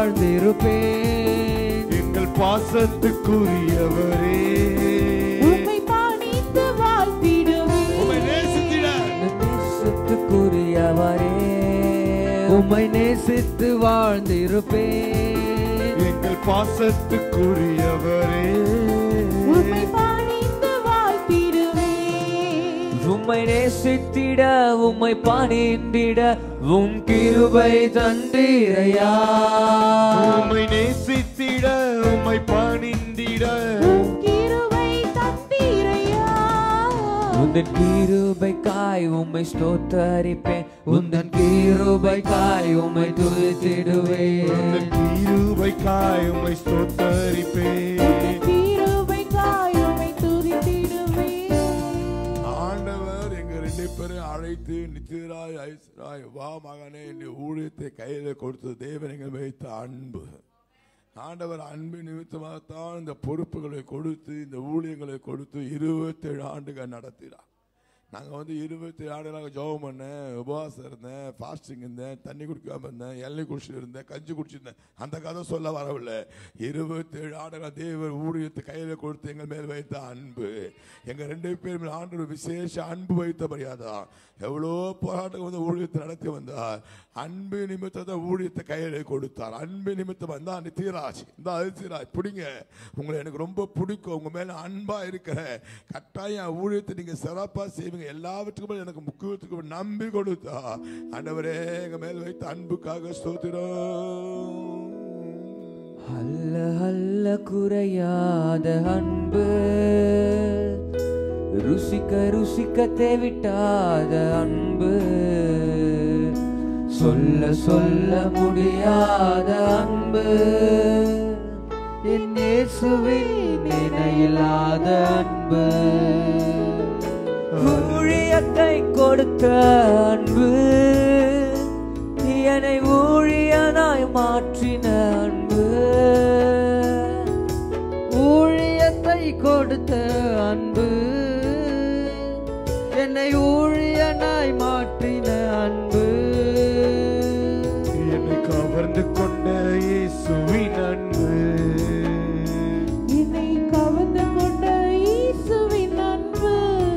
வாழ்ந்திருப்பேன் எங்கள் பாசத்துக்குரியவரே உம்மை பணிந்து வாழ்த்திடுவேன் இந்த நேசத்துக்குரியவரே உம்மை நேசித்து வாழ்ந்திருப்பேன் எங்கள் பாசத்துக்குரியவரே உம்மை பணிந்து வாழ்த்திடுவேன் உம்மை நேசித்திட உம்மை பணிந்திட உம் கிருபை தந்தீரையா உம்மை நேசித்திட உம்மை பணிந்திட உம் கிருபை தந்தீரையா உந்தன் கிருபைக்காய் உம்மை ஸ்தோத்தரிப்பேன் உந்தன் கிருபைக்காய் உம்மை துதித்திடுவேன் உந்தன் கிருபைக்காய் உம்மை ஸ்தோத்தரிப்பேன் உந்தன் கிருபைக்காய் உம்மை துதித்திடுவேன் ஆண்டவர் எங்க ரெண்டு பேரும் அழைத்து நித்திராய் ஐஸ்வராய் வா மகனே என்று ஊழியத்தை கையில கொடுத்த தேவன் எங்கள் வைத்த அன்பு ஆண்டவர் அன்பு நிமித்தமாகத்தான் இந்த பொறுப்புகளை கொடுத்து இந்த ஊழியங்களை கொடுத்து இருபத்தேழு ஆண்டுகள் நடத்தினார் நாங்கள் வந்து இருபத்தி ஆண்டுகளாக ஜெபம் பண்ணேன் உபவாசம் இருந்தேன் ஃபாஸ்டிங் இருந்தேன் தண்ணி குடிக்காம இருந்தேன் எண்ணெய் குடிச்சிட்டு இருந்தேன் கஞ்சி குடிச்சிருந்தேன் அந்த கதை சொல்ல வரவில்லை இருபத்தேழு ஆண்டுகள் தேவர் ஊழியத்தை கையில் கொடுத்து எங்கள் மேல் வைத்த அன்பு எங்கள் ரெண்டு பேர் மேல் ஆண்டு விசேஷ அன்பு வைத்தபடியாதான் எவ்வளோ போராட்டம் வந்து ஊழியத்தை நடத்தி வந்தார் அன்பு நிமித்தத்தை ஊழியத்தை கையில் கொடுத்தார் அன்பு நிமித்தம் வந்தா நித்திராஜ் இந்த அதிர்ச்சிராஜ் பிடிங்க உங்களை எனக்கு ரொம்ப பிடிக்கும் உங்க மேல அன்பா இருக்கிறேன் கட்டாயம் ஊழியத்தை நீங்க சிறப்பா செய்வீங்க எல்லாவற்றுக்கும் மேல எனக்கு முக்கியத்துக்கு நம்பி கொடுத்தா ஆண்டவரே எங்க மேல் வைத்த அன்புக்காக ஸ்தோத்திரம் அல்ல அல்ல குறையாத அன்பு ருசிக்க ருசிக்க தேவிட்டாத அன்பு சொல்ல சொல்ல முடியாத அன்பு என் இயேசுவின் இணையில்லாத அன்பு ஊழியத்தை கொடுத்த அன்பு என்னை ஊழியனாய் மாற்றின அன்பு ஊழியத்தை கொடுத்த அன்பு என்னை ஊழியனாய் மாற்றின அன்பு என்னை கவர்ந்து கொண்ட இயேசுவின் அன்பு என்னை கவர்ந்து கொண்ட இயேசுவின் அன்பு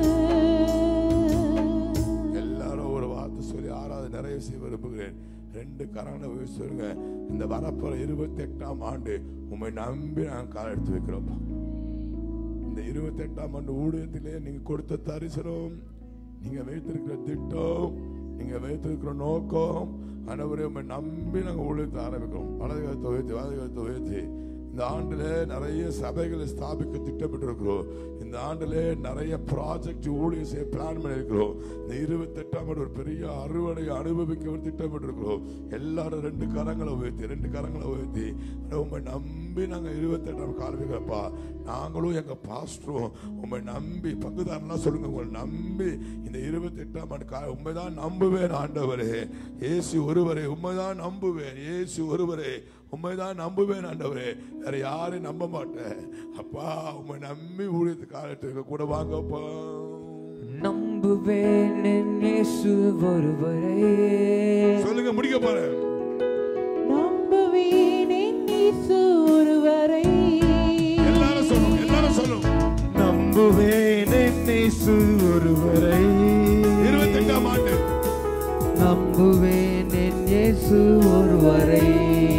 எல்லாரும் ஒரு வார்த்தை சொல்லி ஆறாவது நிறைய செய்ய விரும்புகிறேன் ரெண்டு கரங்களை போய் சொல்லுங்க இந்த வரப்போற இருபத்தி எட்டாம் ஆண்டு உண்மை நம்பி நாங்கள் கால் எடுத்து வைக்கிறோம் இந்த இருபத்தி எட்டாம் ஆண்டு ஊழியத்திலே நீங்க கொடுத்த தரிசனம் நீங்க வைத்திருக்கிற திட்டம் நீங்க வைத்திருக்கிற நோக்கம் அனைவரையும் உண்மை நம்பி நாங்கள் ஊழியத்தை ஆரம்பிக்கிறோம் வலது கருத்தை உயர்த்தி வலது கருத்தை உயர்த்தி இந்த ஆண்டுல நிறைய சபைகளை ஸ்தாபிக்க திட்டமிட்டிருக்கிறோம் இந்த ஆண்டுல நிறைய ப்ராஜெக்ட் ஊழியம் செய்ய பிளான் பண்ணியிருக்கிறோம் இந்த இருபத்தெட்டாம் ஆண்டு ஒரு பெரிய அறுவடை அனுபவிக்க ஒரு திட்டமிட்டிருக்கிறோம் எல்லாரும் ரெண்டு கரங்களை உயர்த்தி ரெண்டு கரங்களை உயர்த்தி உண்மை நம்பி நாங்க இருபத்தெட்டாம் காலமிக்கப்பா நாங்களும் எங்க பாஸ்டரும் உண்மை நம்பி பங்குதாரெல்லாம் சொல்லுங்க உங்களை நம்பி இந்த இருபத்தி எட்டாம் ஆண்டு கால உண்மைதான் நம்புவேன் ஆண்டவரே இயேசு ஒருவரே உண்மைதான் நம்புவேன் இயேசு ஒருவரே உண்மைதான் நம்புவேன் ஆண்டவரே வேற யாரையும் நம்ப மாட்டேன் அப்பா உண்மை நம்பி ஊழியத்து காலத்துக்கு கூட வாங்கப்பா நம்புவேன் என் இயேசு ஒருவரே சொல்லுங்க முடிக்க போறேன் நம்புவேன் என் இயேசு ஒருவரை எல்லாரும் சொல்லும் எல்லாரும் சொல்லும் நம்புவேன் என் இயேசு ஒருவரை இருபத்தெட்டாம் ஆண்டு நம்புவேன் என் இயேசு ஒருவரை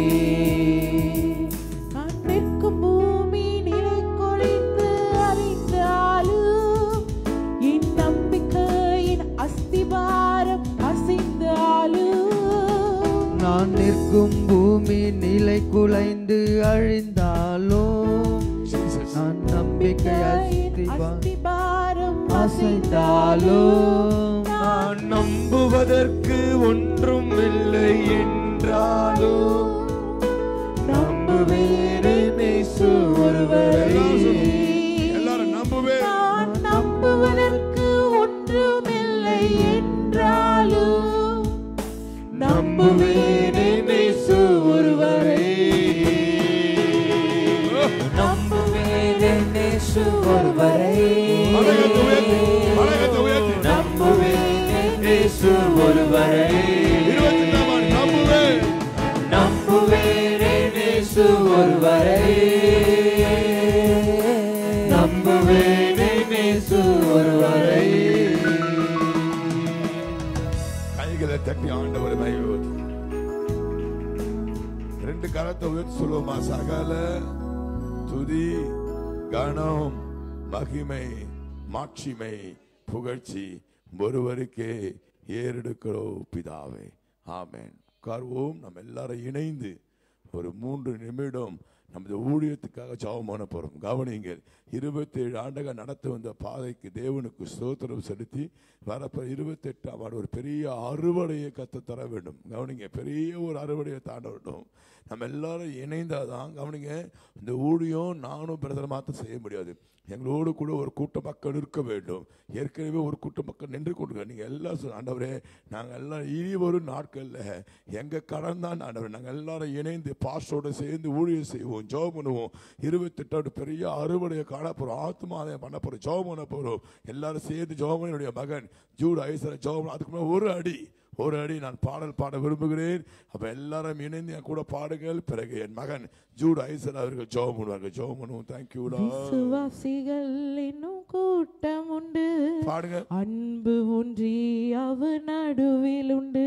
அன்பிற்கும் பூமி நிலை கொழிந்து அறிந்தாலும் என் நம்பிக்கையின் அஸ்திபாரம் அசைந்தாலும் நான் நிற்கும் பூமி நிலை குலைந்து அழிந்தாலும் நான் நம்பிக்கை அஸ்திபா அஸ்திபாரம் அசைந்தாலும் நான் நம்புவதற்கு ஒன்றும் இல்லை என்றாலும் நம்புவேன் என் இயேசு ஒருவரை எல்லாரும் நம்புவேன் நான் நம்புவதற்கு ஒன்றுமில்லை என்றாலும் இயேசு ஒருவரை பலகத்தை உயர்த்தி பலகத்தை உயர்த்தி நம்புவேன் இயேசு ஒருவரை இருபத்தெட்டாம் ஆண்டு நம்புவேன் நம்புவேன் இயேசு ஒருவரை நம்புவேன் இயேசு ஒருவரை கைகளை தட்டி ஆண்டவர் மகிழ்வது ரெண்டு கரத்தை உயர்த்தி சொல்லுவோமா சகல துதி கணம் மகிமை மாட்சிமை புகழ்ச்சி ஒருவருக்கே ஏறெடுக்கிறோம் பிதாவே ஆமென் உட்கார்வோம் நம்ம எல்லாரும் இணைந்து ஒரு மூன்று நிமிடம் நமது ஊழியத்துக்காக ஜெபம் பண்ண போறோம் கவனிங்கள் இருபத்தேழு ஆண்டுகள் நடத்த வந்த பாதைக்கு தேவனுக்கு ஸ்தோத்திரம் செலுத்தி வரப்போ இருபத்தெட்டாம் ஆண்டு ஒரு பெரிய அறுவடையை கத்த தர வேண்டும் கவனிங்க பெரிய ஒரு அறுவடையை தாண்ட வேண்டும் நம்ம எல்லாரும் இணைந்தாதான் கவனிங்க இந்த ஊழியம் நானும் பிரதர் மாத்திரம் செய்ய முடியாது எங்களோடு கூட ஒரு கூட்ட மக்கள் இருக்க வேண்டும் ஏற்கனவே ஒரு கூட்ட மக்கள் நின்று கொண்டு நீங்க எல்லாம் சொல்ல ஆண்டவரே நாங்கள் எல்லாம் இனி வரும் நாட்கள்ல எங்க கடன் தான் ஆண்டவரே நாங்கள் எல்லாரும் இணைந்து பாஸ்டோட சேர்ந்து ஊழியம் செய்வோம் ஜெபம் பண்ணுவோம் இருபத்தெட்டாவது பெரிய அறுவடையை காண போறோம் ஆத்மாதயம் பண்ண போறோம் ஜெபம் பண்ண போறோம் எல்லாரும் சேர்ந்து ஜெபம் பண்ணி என்னுடைய மகன் ஜூட் ஐசர ஜெபம் பண்ண- அதுக்கு முன்னாடி ஒரு அடி ஒரு அடி நான் பாடல் பாட விரும்புகிறேன் அப்ப எல்லாரும் இணைந்து என் கூட பாடுங்கள் பிறகு என் மகன் ஜூட் ஐசர் அவர்கள் ஜெபம் பண்ணுவார்கள் ஜெபம் பண்ணுவோம் தேங்க்யூடா விசுவாசிகள் என்னும் கூட்டம் உண்டு பாடுங்க அன்பு ஒன்றி அவர் நடுவில் உண்டு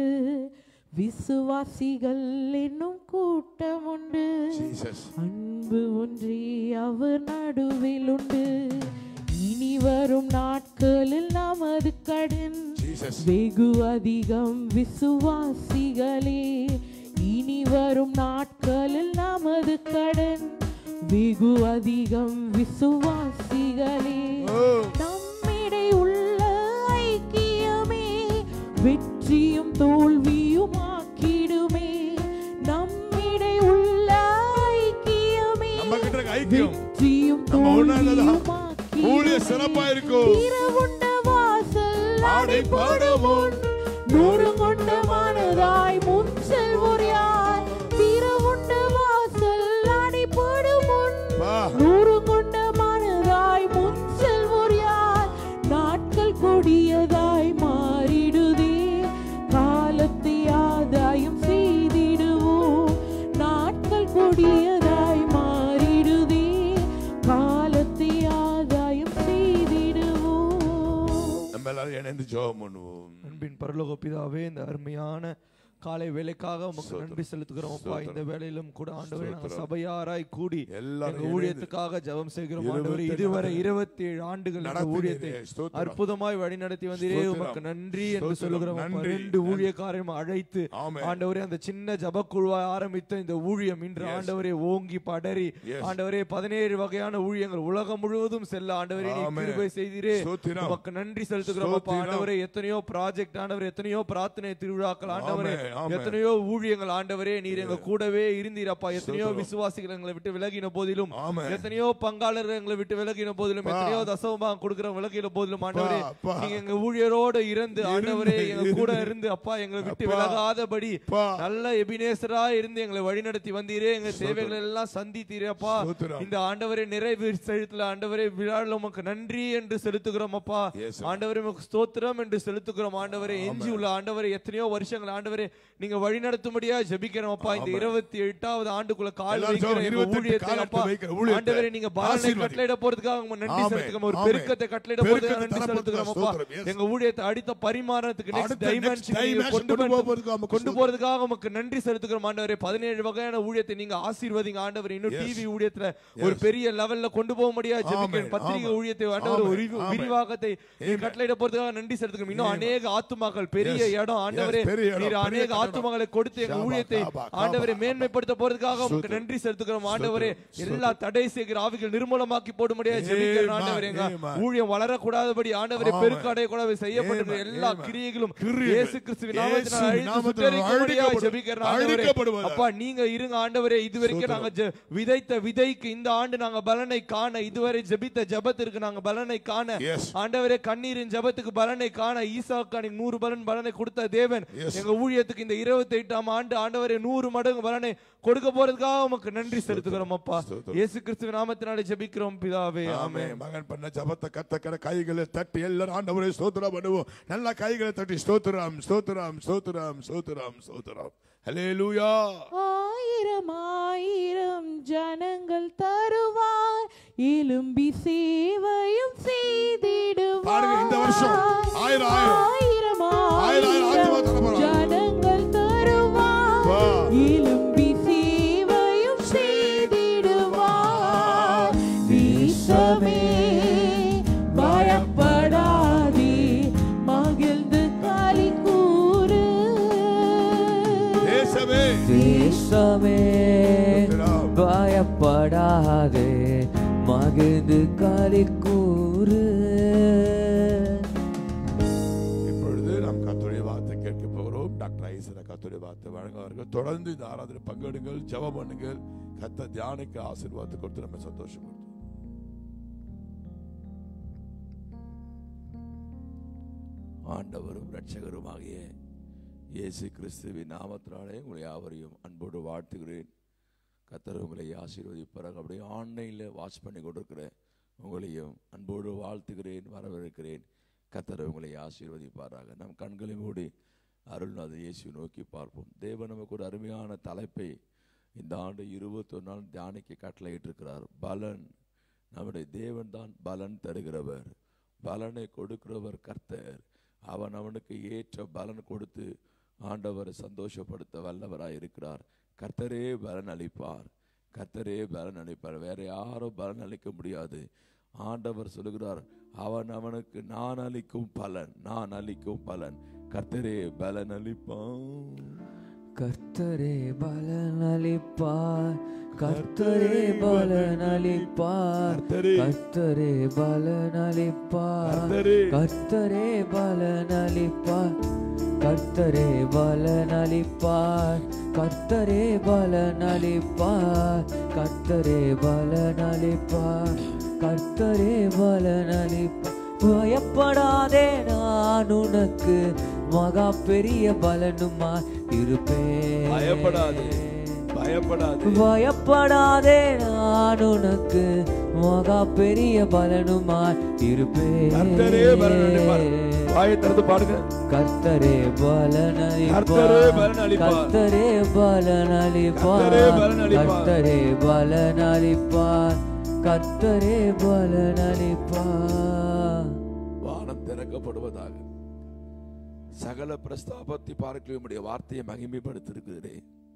விசுவாசிகள் என்னும் கூட்டம் உண்டு ஜீசஸ் அன்பு ஒன்றி அவர் நடுவில் உண்டு இனி வரும் நாட்களில் நமது கடன் ஜீசஸ் வெகு அதிகம் விசுவாசிகளே இனி வரும் நாட்களில் நமது கடன் வெகு அதிகம் விசுவாசிகளே நம்மிடை உள்ள ஐக்கியமே வெற்றியும் தோல்வியும் ஆக்கிடுமே நம்மிடை உள்ள ஐக்கியமே நம்ம கிட்ட இருக்க ஐக்கியம் வெற்றியும் நம்ம ஒண்ணா இருந்ததா? தோல்வியும் ஊழிய சிறப்பா இருக்கும் திறவுண்ட வாசல் அடைபடும் முன் நூறு கொண்ட மனதாய் முன் செல்வோர் யார் திறவுண்ட வாசல் அடைபடும் முன் வா. நூறு கொண்ட மனதாய் முன் செல்வோர் யார் நாட்கள் கொடியதாய் மாறிடுதே காலத்தை ஆதாயம் செய்திடுவோம் நாட்கள் கொடியதாய் மாறிடுதே காலத்தை ஆதாயம் செய்திடுவோம் நம்ம எல்லாரும் இணைந்து ஜெபம் பண்ணுவோம் அன்பின் பரலோக பிதாவே இந்த அருமையான காலை வேலைக்காக உமக்கு ஸ்தோத்திரம். நன்றி செலுத்துகிறோம் அப்பா இந்த ஸ்தோத்திரம். வேலையிலும் கூட ஆண்டவரே நாங்கள் ஸ்தோத்திரம். சபையாராய் கூடி எல்லாரும் எங்க இணைந்து ஊழியத்துக்காக ஜெபம் செய்கிறோம் ஆண்டவரே இருபத்தேழு இதுவரை ஆண்டுகள் இருபத்தி ஏழு ஆண்டுகள் இந்த நடத்தினீரே. ஊழியத்தை ஸ்தோத்திரம். அற்புதமாய் வழிநடத்தி வந்தீரே ஸ்தோத்திரம். உமக்கு நன்றி என்று ஸ்தோத்திரம். சொல்லுகிறோம் அப்பா. நன்றி. ரெண்டு ஊழியக்காரையும் அழைத்து ஆமென். ஆண்டவரே அந்த சின்ன ஜபக்குழுவாய் ஆரம்பித்த இந்த ஊழியம் இன்று Yes. ஆண்டவரே ஓங்கி படரி Yes. ஆண்டவரே பதினேழு வகையான ஊழியங்கள் உலகம் முழுவதும் செல்ல ஆண்டவரே நீ ஆமென். கிருபை செய்தீரே ஸ்தோத்திரம். உமக்கு நன்றி செலுத்துகிறோம் அப்பா ஸ்தோத்திரம். ஆண்டவரே எத்தனையோ ப்ராஜெக்ட் ஆண்டவர் எத்தனையோ பிரார்த்தனை திருவிழாக்கள் ஆண்டவரே ஆமென், ஆமென். எத்தனையோ ஊழியங்கள் ஆண்டவரே நீர் எங்க கூடவே இருந்தீரப்பா எத்தனையோ ஸ்தோத்திரம். விசுவாசிகள் எங்களை விட்டு விலகின போதிலும் ஆமென். எத்தனையோ பங்காளர்கள் எங்களை விட்டு விலகின போதிலும் பா. எத்தனையோ தசமமாக கொடுக்கிற விலகின போதிலும் ஆண்டவரே பா. நீங்க எங்க ஊழியரோடு இருந்து ஆண்டவரே எங்க கூட இருந்து. இருந்து அப்பா எங்களை விட்டு அப்பா. விலகாதபடி பா. நல்ல எபினேசரா இருந்து எங்களை வழிநடத்தி வந்தீரே எங்க தேவைகளை எல்லாம் சந்தித்தீரப்பா ஸ்தோத்திரம். இந்த ஆண்டவரே நிறைவு செலுத்தல ஆண்டவரே விழாவில் உமக்கு நன்றி என்று செலுத்துகிறோம் அப்பா Yes, sir. ஆண்டவரே உமக்கு ஸ்தோத்திரம் என்று செலுத்துகிறோம் ஆண்டவரே எஞ்சி உள்ள ஆண்டவரே எத்தனையோ வருஷங்கள் ஆண்டவரே நீங்க வழிநடத்தும்படியா ஜெபிக்கிறோம் அப்பா இந்த ஆமென். இருபத்தி எட்டாவது ஆண்டுக்குள்ள கால் எல்லாரும் வைக்கிற ஜெபம், எங்க 28 ஊழியத்தை கால் அப்பா வைக்கிற ஊழியத்தை ஆண்டவரே நீங்க பலனை ஆசீர்வதி. கட்டளையிட போறதுக்காக உங்க நன்றி ஆமென், செலுத்துகிறோம் ஒரு ஆமென். பெருக்கத்தை கட்டளையிட போறதுக்காக பெருக்கத்தை நன்றி தரப்போறதுக்காக செலுத்துகிறோம் அப்பா ஸ்தோத்திரம், yes. எங்க ஊழியத்தை அடுத்த பரிமாணத்துக்கு நெக்ஸ்ட் அடுத்த next டைமென்ஷன் dimension கொண்டு கொண்டு போறதுக்கு போறதுக்காக உமக்கு கொண்டு ஸ்தோத்திரம். போறதுக்காக உமக்கு நன்றி செலுத்துகிறோம் ஆண்டவரே பதினேழு வகையான ஊழியத்தை நீங்க ஆசீர்வதிங்க ஆண்டவரே இன்னும் Yes. டிவி ஊழியத்துல ஒரு பெரிய லெவல்ல கொண்டு போக முடியாது ஜெபிக்கிறேன் ஆமென், பத்திரிகை ஆமென். ஊழியத்தை ஆண்டவர் ஒரு ஆமென், ஆமென். விரிவாகத்தை நீங்க Amen. கட்டளையிட போறதுக்காக நன்றி செலுத்துகிறோம் இன்னும் Amen. அநேக ஆத்துமாக்கள் பெரிய Yes. இடம் ஆண்டவரே Yes, பெரிய இடம், நீர் பெரிய அநேக கட்டடம். ஆத்துமாக்களை கொடுத்து எங்க ஷாபா, ஊழியத்தை காபா, ஆண்டவரை காபா. மேன்மைப்படுத்த போறதுக்காக உங்களுக்கு ஸ்தோத்திரம். நன்றி செலுத்துகிறோம் ஆண்டவரே ஸ்தோத்திரம். எல்லா தடை செய்கிற ஆவிகள் நிர்மூலமாக்கி போடும்படியா ஜெபிக்கிறேன் Amen, ஆண்டவரே எங்க Amen. ஊழியம் வளரக்கூடாதபடி ஆண்டவரே ஆமென். பெருக்க அடையக்கூடாது செய்யப்பட்டிருக்கிற Amen, எல்லா Amen. கிரியைகளும் கிரியைகள். இயேசு கிறிஸ்துவின் நாமத்தினால் இயேசு அழித்து நாமத்தினால் சுட்டெரிக்கும்படியா அழிக்கப்படும். ஜெபிக்கிறேன் ஆண்டவரே அழிக்கப்படுவதாக. அப்பா நீங்க இருங்க ஆண்டவரே இதுவரைக்கும் நாங்க ஜெ- விதைத்த விதைக்கு இந்த ஆண்டு நாங்க பலனை காண இதுவரை ஜெபித்த ஜெபத்திற்கு நாங்க பலனை காண Yes. ஆண்டவரே கண்ணீரின் ஜெபத்துக்கு பலனை காண ஈசாக்கு அன்னைக்கு நூறு பலன் பலனை கொடுத்த தேவன் Yes. எங்க ஊழியத்துக்கு எங்களுக்கு இந்த இருபத்தி எட்டாம் ஆண்டு ஆண்டவரே நூறு மடங்கு பலனை கொடுக்க போறதுக்காக உமக்கு நன்றி செலுத்துகிறோம் அப்பா ஸ்தோத்திரம். இயேசு கிறிஸ்துவின் நாமத்தினாலே ஜெபிக்கிறோம் பிதாவே ஆமே ஆமென் மகன் பண்ண ஜபத்தை கத்த கைகளை தட்டி எல்லாரும் ஆண்டவரே ஸ்தோத்திரம் பண்ணுவோம் நல்லா கைகளை தட்டி ஸ்தோத்திரம் ஸ்தோத்திரம் ஸ்தோத்திரம் ஸ்தோத்திரம் ஸ்தோத்திரம் ஹalleluya ஆயிரம் ஆயிரம் ஜனங்கள் தருவார் எலும்பி சேவையும் செய்திடுவார் பாருங்க, இந்த வருஷம் ஆயிரம், ஆயிரம். ஆயிரம் ஆயிரம், ஆயிரம் ஆசீர்வாதம் தர போறார். ஜனங்கள் தருவார் வா. எலும்பி சேவையும் செய்திடுவார் வீசமே பயப்படாதே மகிழ்ந்து களி கூறு தேசமே தேசமே ஸ்தோத்திரம். பயப்படாதே மகிழ்ந்து களி கூறு இப்பொழுது நாம் கர்த்தருடைய வார்த்தை கேட்க போகிறோம் டாக்டர் ஐசன கர்த்தருடைய வார்த்தை வழங்குவார்கள் தொடர்ந்து இந்த ஆராதனை பங்கெடுங்கள் ஜெபம் பண்ணுங்கள் கத்த தியானிக்க ஆசீர்வாதத்தை கொடுத்து நம்ம சந்தோஷப்படுத்தும் ஆண்டவரும் இரட்சகருமாகிய இயேசு கிறிஸ்துவின் நாமத்தினாலே உங்களை யாவரையும் அன்போடு வாழ்த்துகிறேன் கத்தர் உங்களை ஆசீர்வதிப்பார்கள் அப்படியே ஆன்லைனில் வாட்ச் பண்ணி கொண்டிருக்கிற உங்களையும் அன்போடு வாழ்த்துகிறேன் வரவேற்கிறேன் கத்தர் உங்களை ஆசீர்வதிப்பாராக நம் கண்களை மூடி அருள்நாத இயேசு நோக்கி பார்ப்போம் தேவன் நமக்கு ஒரு அருமையான தலைப்பை இந்த ஆண்டு இருபத்தொரு நாள் தியானிக்க கட்டளையிட்டிருக்கிறார் பலன் நம்முடைய தேவன் தான் பலன் தருகிறவர் பலனை கொடுக்கிறவர் கர்த்தர் அவன் அவனுக்கு ஏற்ற பலன் கொடுத்து ஆண்டவரை சந்தோஷப்படுத்த வல்லவராய் இருக்கிறார் கர்த்தரே பலன் அளிப்பார் கர்த்தரே பலன் அளிப்பார் வேற யாரும் பலன் அளிக்க முடியாது ஆண்டவர் சொல்லுகிறார் அவன் அவனுக்கு நான் அளிக்கும் பலன் நான் அளிக்கும் பலன் கர்த்தரே பலன் அளிப்பான் கர்த்தரே பலன் அளிப்பார் கர்த்தரே பலன் அளிப்பார் கர்த்தரே. கர்த்தரே பலன் அளிப்பார் கர்த்தரே. கர்த்தரே பலன் அளிப்பார் கர்த்தரே பலன் அளிப்பார் கர்த்தரே பலன் அளிப்பார் கர்த்தரே பலன் அளிப்பார் கர்த்தரே பலன் அளிப்பார் பயப்படாதே நான் உனக்கு மகா பெரிய பலனுமா இருப்பேன் பயப்படாதே. பயப்படாது பயப்படாதே நான் உனக்கு மகா பெரிய பலனுமாய் இருப்பேன் கர்த்தரே பலன் அளிப்பார் வாயை திறந்து பாடுங்க கர்த்தரே கர்த்தரே பலன் அளிப்பார். கர்த்தரே பலன் அளிப்பார் கர்த்தரே பலன் அளிப்பார். கர்த்தரே பலன் அளிப்பார் கர்த்தரே பலன் அளிப்பார் வானம் திறக்கப்படுவதாக சகல பிரஸ்தாபத்தை பார்க்க உம்முடைய வார்த்தையை மகிமைப்படுத்திருக்கிறே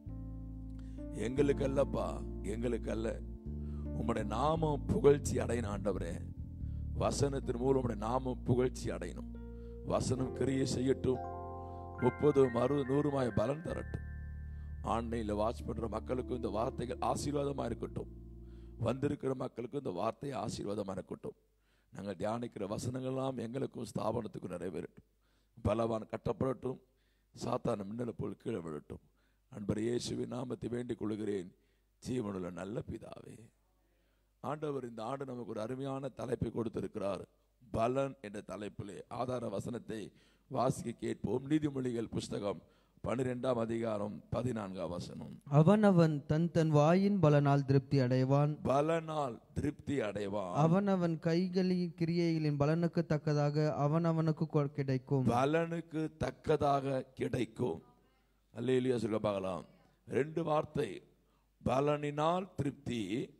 எங்களுக்கு அல்லப்பா எங்களுக்கு அல்ல உம்முடைய நாமம் புகழ்ச்சி அடையணும் ஆண்டவரே வசனத்தின் மூலம் உம்முடைய நாமம் புகழ்ச்சி அடையணும் வசனம் கிரியை செய்யட்டும் முப்பது மறு நூறுமாய் பலன் தரட்டும் ஆன்லைனில் வாட்ச் பண்ற மக்களுக்கும் இந்த வார்த்தைகள் ஆசீர்வாதமா இருக்கட்டும் வந்திருக்கிற மக்களுக்கும் இந்த வார்த்தை ஆசீர்வாதமா இருக்கட்டும் நாங்கள் தியானிக்கிற வசனங்கள்லாம் எங்களுக்கும் ஸ்தாபனத்துக்கும் நிறைவேறட்டும் பலவான் கட்டப்படட்டும் சாத்தான மின்னலை போல் கீழே விழட்டும் அன்பர் இயேசுவின் நாமத்தை வேண்டிக் கொள்கிறேன் ஜீவனுள்ள நல்ல பிதாவே ஆண்டவர் இந்த ஆண்டு நமக்கு ஒரு அருமையான தலைப்பை கொடுத்திருக்கிறார் பலன் என்ற தலைப்பிலே ஆதார வசனத்தை வாசிக்க கேட்போம் நீதிமொழிகள் புஸ்தகம் பன்னிரெண்டாம் அதிகாரம் பதினான்காம் வசனம் அவனவன் தன் தன் வாயின் பலனால் திருப்தி அடைவான் பலனால் திருப்தி அடைவான் அவனவன் கைகளின் கிரியைகளின் பலனுக்கு தக்கதாக அவனவனுக்கு கொ- கிடைக்கும் பலனுக்கு தக்கதாக கிடைக்கும் அல்லேலியா சொல்ல பார்க்கலாம் ரெண்டு வார்த்தை பலனினால் திருப்தி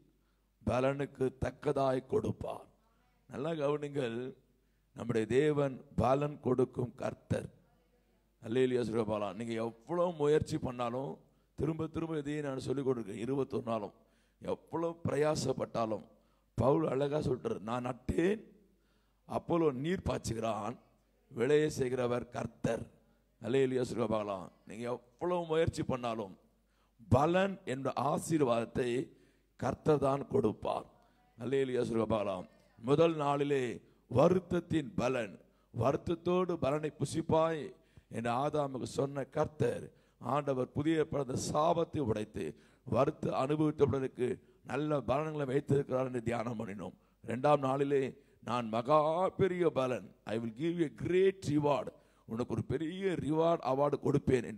பலனுக்கு தக்கதாய் கொடுப்பார் நல்லா கவனிங்கள் நம்முடைய தேவன் பலன் கொடுக்கும் கர்த்தர் அல்லேலியா சொல்ல பார்க்கலாம் நீங்க எவ்வளவு முயற்சி பண்ணாலும் திரும்ப திரும்ப இதையே நான் சொல்லிக் கொடுக்கேன் இருபத்தொரு நாளும் எவ்வளவு பிரயாசப்பட்டாலும் பவுல் அழகா சொல்றாரு நான் நட்டேன் அப்போலோ நீர் பாய்ச்சுகிறான் விளைய செய்கிறவர் கர்த்தர் அலையிலியா சொல்ல பார்க்கலாம் நீங்க எவ்வளவு முயற்சி பண்ணாலும் பலன் என்ற ஆசீர்வாதத்தை கர்த்தர் தான் கொடுப்பார் அலையிலியா சொல்ல பார்க்கலாம் முதல் நாளிலே வருத்தத்தின் பலன் வருத்தத்தோடு பலனை புசிப்பாய் என்று ஆதாமுக்கு சொன்ன கர்த்தர் ஆண்டவர் புதிய பிறந்த சாபத்தை உடைத்து வருத்து அனுபவித்தவர்களுக்கு நல்ல பலன்களை வைத்திருக்கிறார் என்று தியானம் பண்ணினோம் இரண்டாம் நாளிலே நான் மகா பெரிய பலன் I will give a great reward உனக்கு ஒரு பெரிய ரிவார்ட் அவார்டு கொடுப்பேன் என்று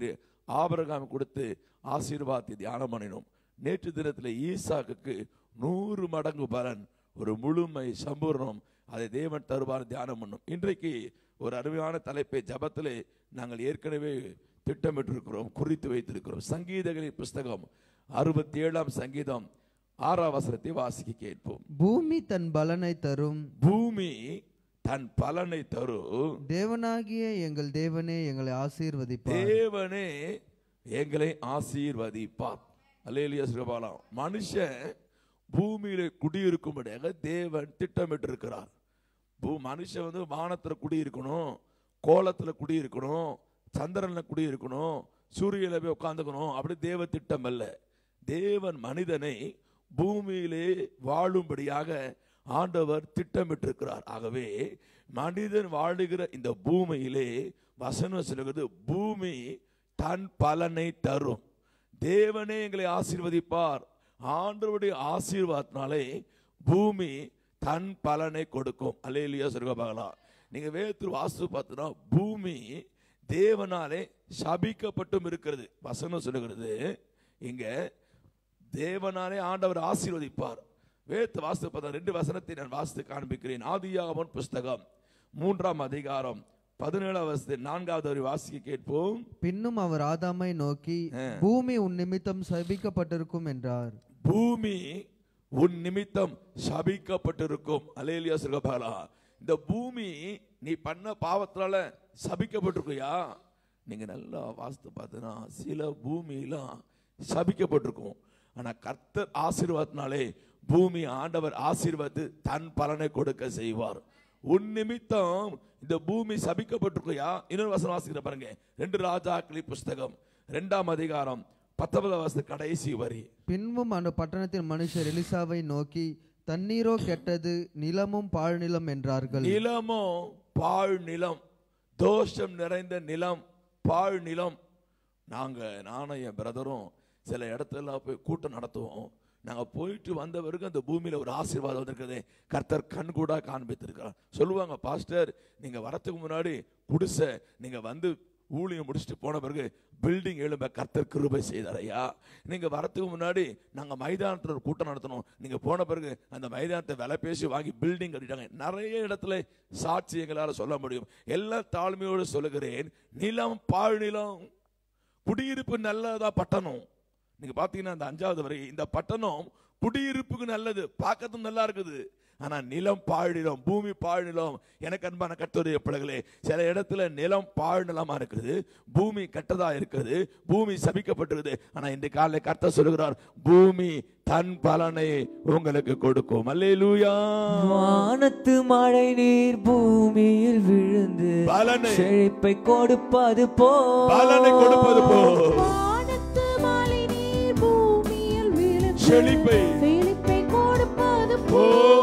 ஆபிரகாம் கொடுத்து ஆசீர்வாதத்தை தியானம் பண்ணினோம் நேற்று தினத்தில் ஈசாக்குக்கு நூறு மடங்கு பலன் ஒரு முழுமை சம்பூர்ணம் அதை தேவன் தருவார் தியானம் பண்ணும் இன்றைக்கு ஒரு அருமையான தலைப்பை ஜபத்திலே நாங்கள் ஏற்கனவே திட்டமிட்டிருக்கிறோம் குறித்து வைத்திருக்கிறோம் சங்கீதங்களின் புஸ்தகம் அறுபத்தி ஏழாம் சங்கீதம் ஆறாம் வசனத்தை வாசிக்க கேட்போம் பூமி தன் பலனை தரும் பூமி தன் பலனை தரும் தேவனாகிய எங்கள் தேவனே எங்களை ஆசீர்வதிப்பார் தேவனே எங்களை ஆசீர்வதிப்பார் அல்லேலியா சிறுபாலம் மனுஷன் பூமியில குடியிருக்கும்படியாக தேவன் திட்டமிட்டு இருக்கிறார் பூ மனுஷன் வந்து வானத்துல குடியிருக்கணும் கோலத்துல குடியிருக்கணும் சந்திரன்ல குடியிருக்கணும் சூரியல போய் உட்காந்துக்கணும் அப்படி தேவ திட்டம் அல்ல தேவன் மனிதனை பூமியிலே வாழும்படியாக ஆண்டவர் திட்டமிட்டிருக்கிறார் ஆகவே மனிதன் வாழுகிற இந்த பூமியிலே வசனம் சொல்லுகிறது பூமி தன் பலனை தரும் தேவனே எங்களை ஆசீர்வதிப்பார் ஆண்டவருடைய ஆசீர்வாதத்தினாலே பூமி தன் பலனை கொடுக்கும் அல்லேலியா சொல்லுங்க பார்க்கலாம் நீங்க வேதத்தில் வாஸ்து பார்த்தீங்கன்னா பூமி தேவனாலே சபிக்கப்பட்டும் இருக்கிறது வசனம் சொல்லுகிறது இங்க தேவனாலே ஆண்டவர் ஆசீர்வதிப்பார் வேத்து வாஸ்து பார்த்தா ரெண்டு வசனத்தை நான் வாசித்து காண்பிக்கிறேன் ஆதியாகமன் புஸ்தகம் மூன்றாம் அதிகாரம் பதினேழாம் வசதி நான்காவது வரை வாசிக்க கேட்போம் பின்னும் அவர் ஆதாமை நோக்கி பூமி உன் நிமித்தம் சபிக்கப்பட்டிருக்கும் என்றார் பூமி உன் நிமித்தம் சபிக்கப்பட்டிருக்கும் அலேலியா சொல்லுப்பாளா இந்த பூமி நீ பண்ண பாவத்தினால சபிக்கப்பட்டிருக்குயா நீங்க நல்லா வாஸ்து பார்த்தீங்கன்னா சில பூமியெல்லாம் சபிக்கப்பட்டிருக்கும் ஆனா கர்த்தர் ஆசீர்வாதத்தினாலே பூமி ஆண்டவர் ஆசீர்வாத்து தன் பலனை கொடுக்க செய்வார் உன் நிமித்தம் இந்த பூமி சபிக்கப்பட்டிருக்குயா இன்னொரு வசனம் வாசிக்கிற பாருங்க ரெண்டு ராஜாக்களி புஸ்தகம் ரெண்டாம் அதிகாரம் பத்தொன்பதாம் வசதி கடைசி வரி பின்பும் அந்த பட்டணத்தின் மனுஷர் எலிசாவை நோக்கி தண்ணீரோ கெட்டது நிலமும் பாழ்நிலம் என்றார்கள் நிலமோ பாழ் நிலம் தோஷம் நிறைந்த நிலம் பாழ் நிலம் நாங்க நானும் என் பிரதரும் சில இடத்துல போய் கூட்டம் நடத்துவோம் நாங்க போயிட்டு வந்த பிறகு அந்த பூமியில ஒரு ஆசீர்வாதம் வந்திருக்குது கர்த்தர் கண் கூட காண்பித்திருக்கிறார் சொல்லுவாங்க பாஸ்டர் நீங்க வரத்துக்கு முன்னாடி குடிசை நீங்க வந்து ஊழியம் முடிச்சுட்டு போன பிறகு பில்டிங் எழும்ப கர்த்தர் கிருபை செய்தார் ஐயா நீங்க வரத்துக்கு முன்னாடி நாங்க மைதானத்துல ஒரு கூட்டம் நடத்தணும் நீங்க போன பிறகு அந்த மைதானத்தை விலை பேசி வாங்கி பில்டிங் கட்டிட்டாங்க நிறைய இடத்துல சாட்சி எங்களால சொல்ல முடியும் எல்லா தாழ்மையோடு சொல்லுகிறேன் நிலம் பாழ் நிலம் குடியிருப்பு நல்லதா பட்டணம் நீங்க பாத்தீங்கன்னா இந்த அஞ்சாவது வரை இந்த பட்டணம் குடியிருப்புக்கு நல்லது பார்க்கறதும் நல்லா இருக்குது ஆனா நிலம் பாழ் நிலம் பூமி பாழ் நிலம் எனக்கு அன்பான கட்டுரைய பிள்ளைகளே சில இடத்துல நிலம் பாழ் நிலமா இருக்குது பூமி கெட்டதா இருக்குது பூமி சபிக்கப்பட்டிருக்குது ஆனா இந்த காலையில் கர்த்தர் சொல்லுகிறார் பூமி தன் பலனை உங்களுக்கு கொடுக்கும் அல்லேலூயா வானத்து மழை நீர் பூமியில் விழுந்து பலனை செழிப்பை கொடுப்பது போ பலனை கொடுப்பது போ வானத்து மழை நீர் பூமியில் விழுந்து செழிப்பை செழிப்பை கொடுப்பது ஓ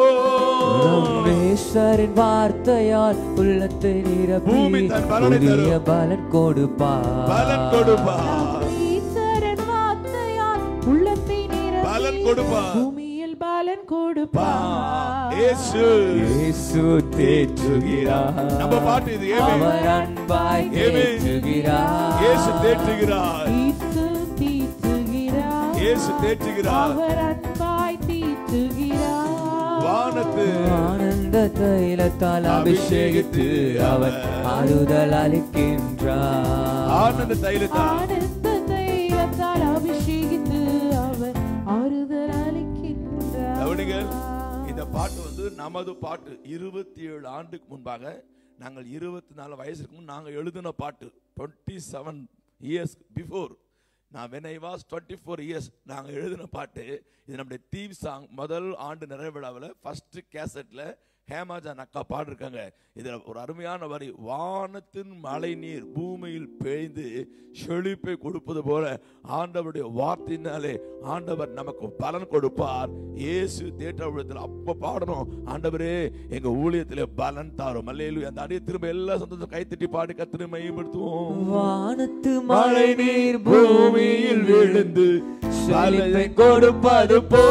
ரமேஸ்வரின் வார்த்தையால் உள்ளத்தை நிரப்பி பூமி தன் பலனை புதிய தரும். பலன் கொடுப்பார் பலன் கொடுப்பா ஈஸ்வரன் வார்த்தையால் உள்ளத்தை நிரப்பி பலன் கொடுப்பா பூமியில் பலன் கொடுப்பார் இயேசு இயேசு தேற்றுகிறார் நம்ம பாட்டு இது ஏமே அவர் அன்பாய் ஏமே. தேற்றுகிறார் இயேசு தேற்றுகிறார் இயேசு தீட்டுகிறார் இயேசு தேற்றுகிறார் அவர் அன்பாய் தீட்டுகிறார் வானத்து ஆனந்த தைலத்தால் அபிஷேகித்து அவர் ஆறுதல் அளிக்கின்றார் ஆனந்த தைலத்தால் ஆனந்த தைலத்தால் அபிஷேகித்து அவர் ஆறுதல் அளிக்கின்றார் கவனிங்க இந்த பாட்டு வந்து நமது பாட்டு இருபத்தி ஏழு ஆண்டுக்கு முன்பாக நாங்கள் இருபத்தி நாலு வயசுக்கு முன் நாங்கள் எழுதின பாட்டு டுவெண்ட்டி செவன் இயர்ஸ் பிஃபோர் நான் when I was twenty four years நாங்கள் எழுதின பாட்டு இது நம்முடைய தீவ் சாங் முதல் ஆண்டு நிறைவிழாவில் ஃபர்ஸ்ட் கேசட்டில் ஹேமாஜான் அக்கா பாடிருக்காங்க இதில் ஒரு அருமையான வரி வானத்தின் மழை நீர் பூமியில் பெய்ந்து செழிப்பை கொடுப்பது போல ஆண்டவருடைய வார்த்தையினாலே ஆண்டவர் நமக்கு பலன் கொடுப்பார் இயேசு தேற்ற விழத்தில் அப்ப பாடணும் ஆண்டவரே எங்க ஊழியத்திலே பலன் தாரும் அல்லேலு அந்த அடியை திரும்ப எல்லா சந்தோஷம் கைத்தட்டி பாடி கத்திரி மையப்படுத்துவோம் வானத்து மழை நீர் பூமியில் விழுந்து பலனை கொடுப்பது போ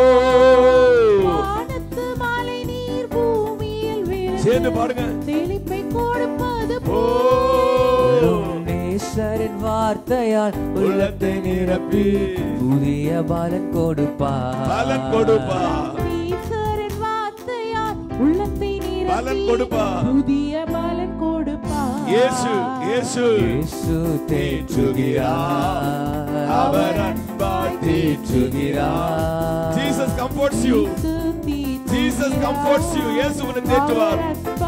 வானத்து மழை நீர் பூமியில் சேர்ந்து விழுந்து பாடுங்க செழிப்பை கொடுப்பது ஓ ஈஸ்வரின் வார்த்தையால் உள்ளத்தை நிரப்பி புதிய பலன் கொடுப்பார் பலன் கொடுப்பா ஈஸ்வரன் வார்த்தையால் உள்ளத்தை நிரப்பி பலன் கொடுப்பா. புதிய பலன் கொடுப்பா இயேசு இயேசு இயேசு தேற்றுகிறார் அவர் அன்பாய் தேற்றுகிறார் Jesus comforts you Jesus comforts you இயேசு உன்னை தேற்றுவார்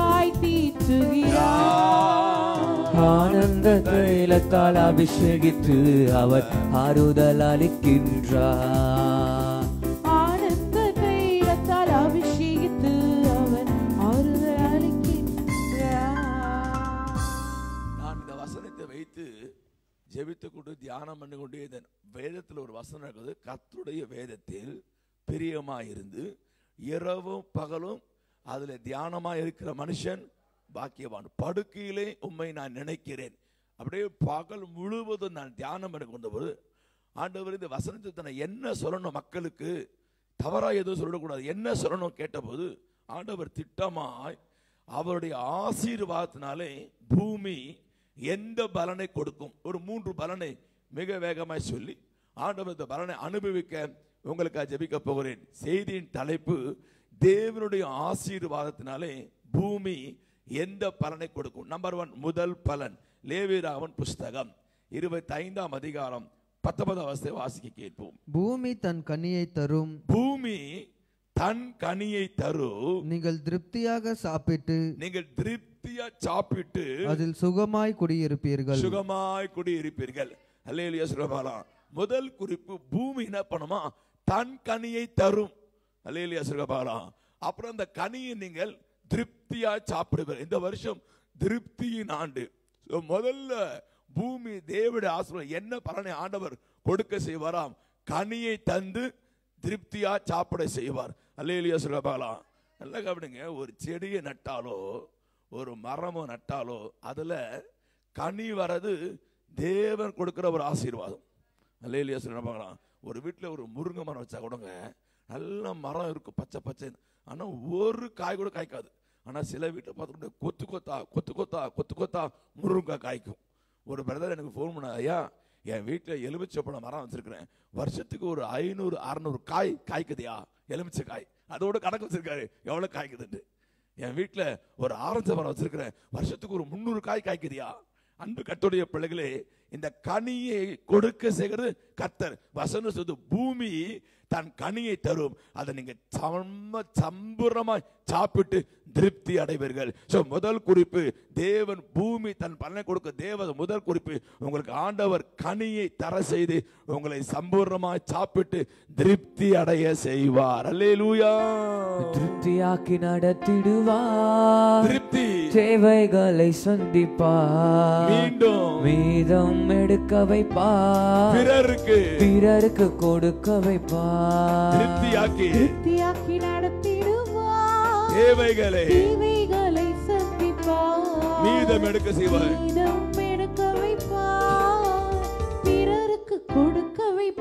ஆனந்த தைலத்தால் அபிஷேகித்து அவர் ஆறுதல் அளிக்கின்றார் ஆனந்த தைலத்தால் அபிஷேகித்து அவர் ஆறுதல் அளிக்கின்றார் நான் இந்த வசனத்தை வைத்து ஜெபித்து கொண்டு தியானம் பண்ணி கொண்டே இருந்தேன் வேதத்தில் ஒரு வசனம் இருக்குது கர்த்தருடைய வேதத்தில் பிரியமாயிருந்து இரவும் பகலும் அதுல தியானமா இருக்கிற மனுஷன் பாக்கியவான் படுக்கையிலே உம்மை நான் நினைக்கிறேன் அப்படியே பகல் முழுவதும் நான் தியானம் பண்ணி கொண்டபோது ஆண்டவர் இந்த வசனத்தை நான் என்ன சொல்லணும் மக்களுக்கு தவறா எதுவும் சொல்லக்கூடாது என்ன சொல்லணும் கேட்டபோது ஆண்டவர் திட்டமாய் அவருடைய ஆசீர்வாதத்தினாலே பூமி எந்த பலனை கொடுக்கும் ஒரு மூன்று பலனை மிக வேகமாய் சொல்லி ஆண்டவர் இந்த பலனை அனுபவிக்க உங்களுக்காக ஜெபிக்க போகிறேன் செய்தியின் தலைப்பு தேவனுடைய ஆசீர்வாதத்தினாலே பூமி எந்த பலனை கொடுக்கும் நம்பர் ஒன் முதல் பலன் லேவிராமன் புஸ்தகம் இருபத்தி ஐந்தாம் அதிகாரம் பத்தொன்பதாம் அவஸ்தை வாசிக்க கேட்போம் பூமி தன் கனியை தரும் பூமி தன் கனியை தரும் நீங்கள் திருப்தியாக சாப்பிட்டு நீங்கள் திருப்தியா சாப்பிட்டு அதில் சுகமாய் குடியிருப்பீர்கள் சுகமாய் குடியிருப்பீர்கள் அல்லேலியா சுகபாலாம் முதல் குறிப்பு பூமி என்ன பண்ணுமா தன் கனியை தரும் அல்லேலியா சுகபாலாம் அப்புறம் அந்த கனியை நீங்கள் திருப்தியா சாப்பிடுவீர்கள் இந்த வருஷம் திருப்தியின் ஆண்டு So, முதல்ல பூமி தேவடைய ஆசீர்வாதம் என்ன பலனை ஆண்டவர் கொடுக்க செய்வாராம் கனியை தந்து திருப்தியா சாப்பிட செய்வார் அல்லேலியா சுகபாலாம் நல்லா கவனிங்க ஒரு செடியை நட்டாலோ ஒரு மரமோ நட்டாலோ அதுல கனி வரது தேவன் கொடுக்கிற ஒரு ஆசீர்வாதம் அல்லேலியா சொல்லுவாங்களாம் ஒரு வீட்டில் ஒரு முருங்கை மரம் வச்சா கூடங்க நல்ல மரம் இருக்கும் பச்சை பச்சை ஆனா ஒரு காய் கூட காய்க்காது ஆனா சில வீட்டில் பார்த்துக்கிட்டு கொத்து கொத்தா கொத்து கொத்தா கொத்து கொத்தா முருங்கைக்காய் காய்க்கும் ஒரு பிரதர் எனக்கு ஃபோன் பண்ண ஐயா என் வீட்டில் எலுமிச்சப்பழம் மரம் வச்சிருக்கிறேன் வருஷத்துக்கு ஒரு ஐநூறு அறநூறு காய் காய்க்குதுயா எலுமிச்சை காய் அதோட கணக்கு வச்சிருக்காரு எவ்வளவு காய்க்குதுன்ட்டு என் வீட்டில் ஒரு ஆரஞ்சு மரம் வச்சிருக்கிறேன் வருஷத்துக்கு ஒரு முந்நூறு காய் காய்க்குதியா அன்பு கத்துடைய பிள்ளைகளே இந்த கனியை கொடுக்க செய்கிறது கத்தர் வசனம் சொல்லுது பூமி தன் கனியை தரும் அதை நீங்க சம சம்புரமாய் சாப்பிட்டு திருப்தி அடைவீர்கள் சோ முதல் குறிப்பு தேவன் பூமி தன் பலனை கொடுக்க தேவ முதல் குறிப்பு உங்களுக்கு ஆண்டவர் கனியை தர செய்து உங்களை சம்பூர்ணமாய் சாப்பிட்டு திருப்தி அடைய செய்வார் அல்லேலூயா திருப்தியாக்கி நடத்திடுவார் திருப்தி தேவைகளை சந்திப்பார் மீண்டும் மீதம் எடுக்க வைப்பார் பிறருக்கு பிறருக்கு கொடுக்க வைப்பார் திருப்தியாக்கி திருப்தியாக்கி நடத்திடுவார் தேவைகளை தேவைகளை சந்திப்பார் மீதம் எடுக்க செய்வார் மீதம் எடுக்க வைப்பார் பிறருக்கு கொடுக்க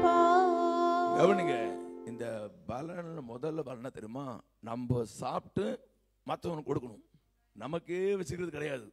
வைப்பார் கவனிங்க இந்த பலன் முதல்ல பலனை தெரியுமா நம்ம சாப்பிட்டு மற்றவனுக்கு கொடுக்கணும் நமக்கே வச்சுக்கிறது கிடையாது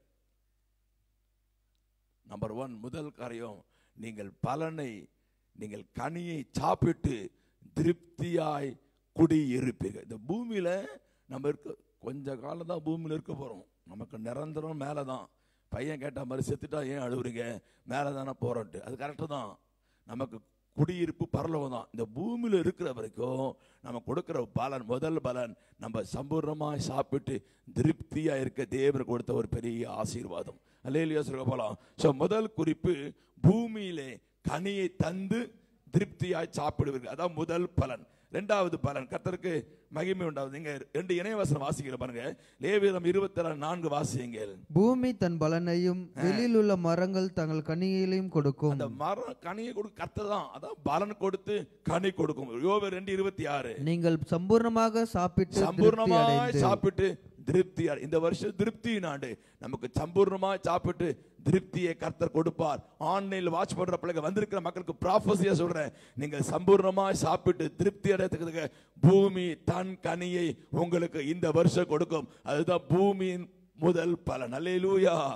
நம்பர் ஒன் முதல் காரியம் நீங்கள் பலனை நீங்கள் கனியை சாப்பிட்டு திருப்தியாய் குடியிருப்பீர்கள் இந்த பூமியில நம்ம இருக்க கொஞ்ச காலம் தான் பூமியில இருக்க போறோம் நமக்கு நிரந்தரம் மேலே தான் பையன் கேட்ட மாதிரி செத்துட்டா ஏன் அழுவுறீங்க மேலே தானே போறோன்ட்டு அது கரெக்டு தான் நமக்கு குடியிருப்பு பரலோகம் தான் இந்த பூமியில இருக்கிற வரைக்கும் நம்ம கொடுக்கிற பலன் முதல் பலன் நம்ம சம்பூர்ணமாய் சாப்பிட்டு திருப்தியா இருக்க தேவன் கொடுத்த ஒரு பெரிய ஆசீர்வாதம் அல்லேலியா சொல்ல போலாம் ஸோ முதல் குறிப்பு பூமியிலே கனியை தந்து திருப்தியாய் சாப்பிடுவீர்கள் அதான் முதல் பலன் ரெண்டாவது பலன் கர்த்தருக்கு மகிமை உண்டாவது நீங்க ரெண்டு இணையவசனம் வாசிக்கிற பாருங்க லேவியம் இருபத்தி நான்கு வாசியுங்கள் பூமி தன் பலனையும் வெளியில் உள்ள மரங்கள் தங்கள் கனிகளையும் கொடுக்கும் அந்த மரம் கனியை கொடுக்க கர்த்தர் தான் அதான் பலன் கொடுத்து கனி கொடுக்கும் யோபு ரெண்டு இருபத்தி ஆறு நீங்கள் சம்பூர்ணமாக சாப்பிட்டு திருப்தி சம்பூர்ணமாய் அடைந்து சாப்பிட்டு திருப்தி அடை- இந்த வருஷம் திருப்தியின் ஆண்டு நமக்கு சம்பூர்ணமாய் சாப்பிட்டு திருப்தியை கர்த்தர் கொடுப்பார் ஆன்லைன்ல வாட்ச் பண்ற பிள்ளைங்க வந்திருக்கிற மக்களுக்கு ப்ராஃபஸியா சொல்றேன் நீங்கள் சம்பூர்ணமாய் சாப்பிட்டு திருப்தி அடையத்துக்கு பூமி தன் கனியை உங்களுக்கு இந்த வருஷம் கொடுக்கும் அதுதான் பூமியின் முதல் பலன் அல்லேலூயா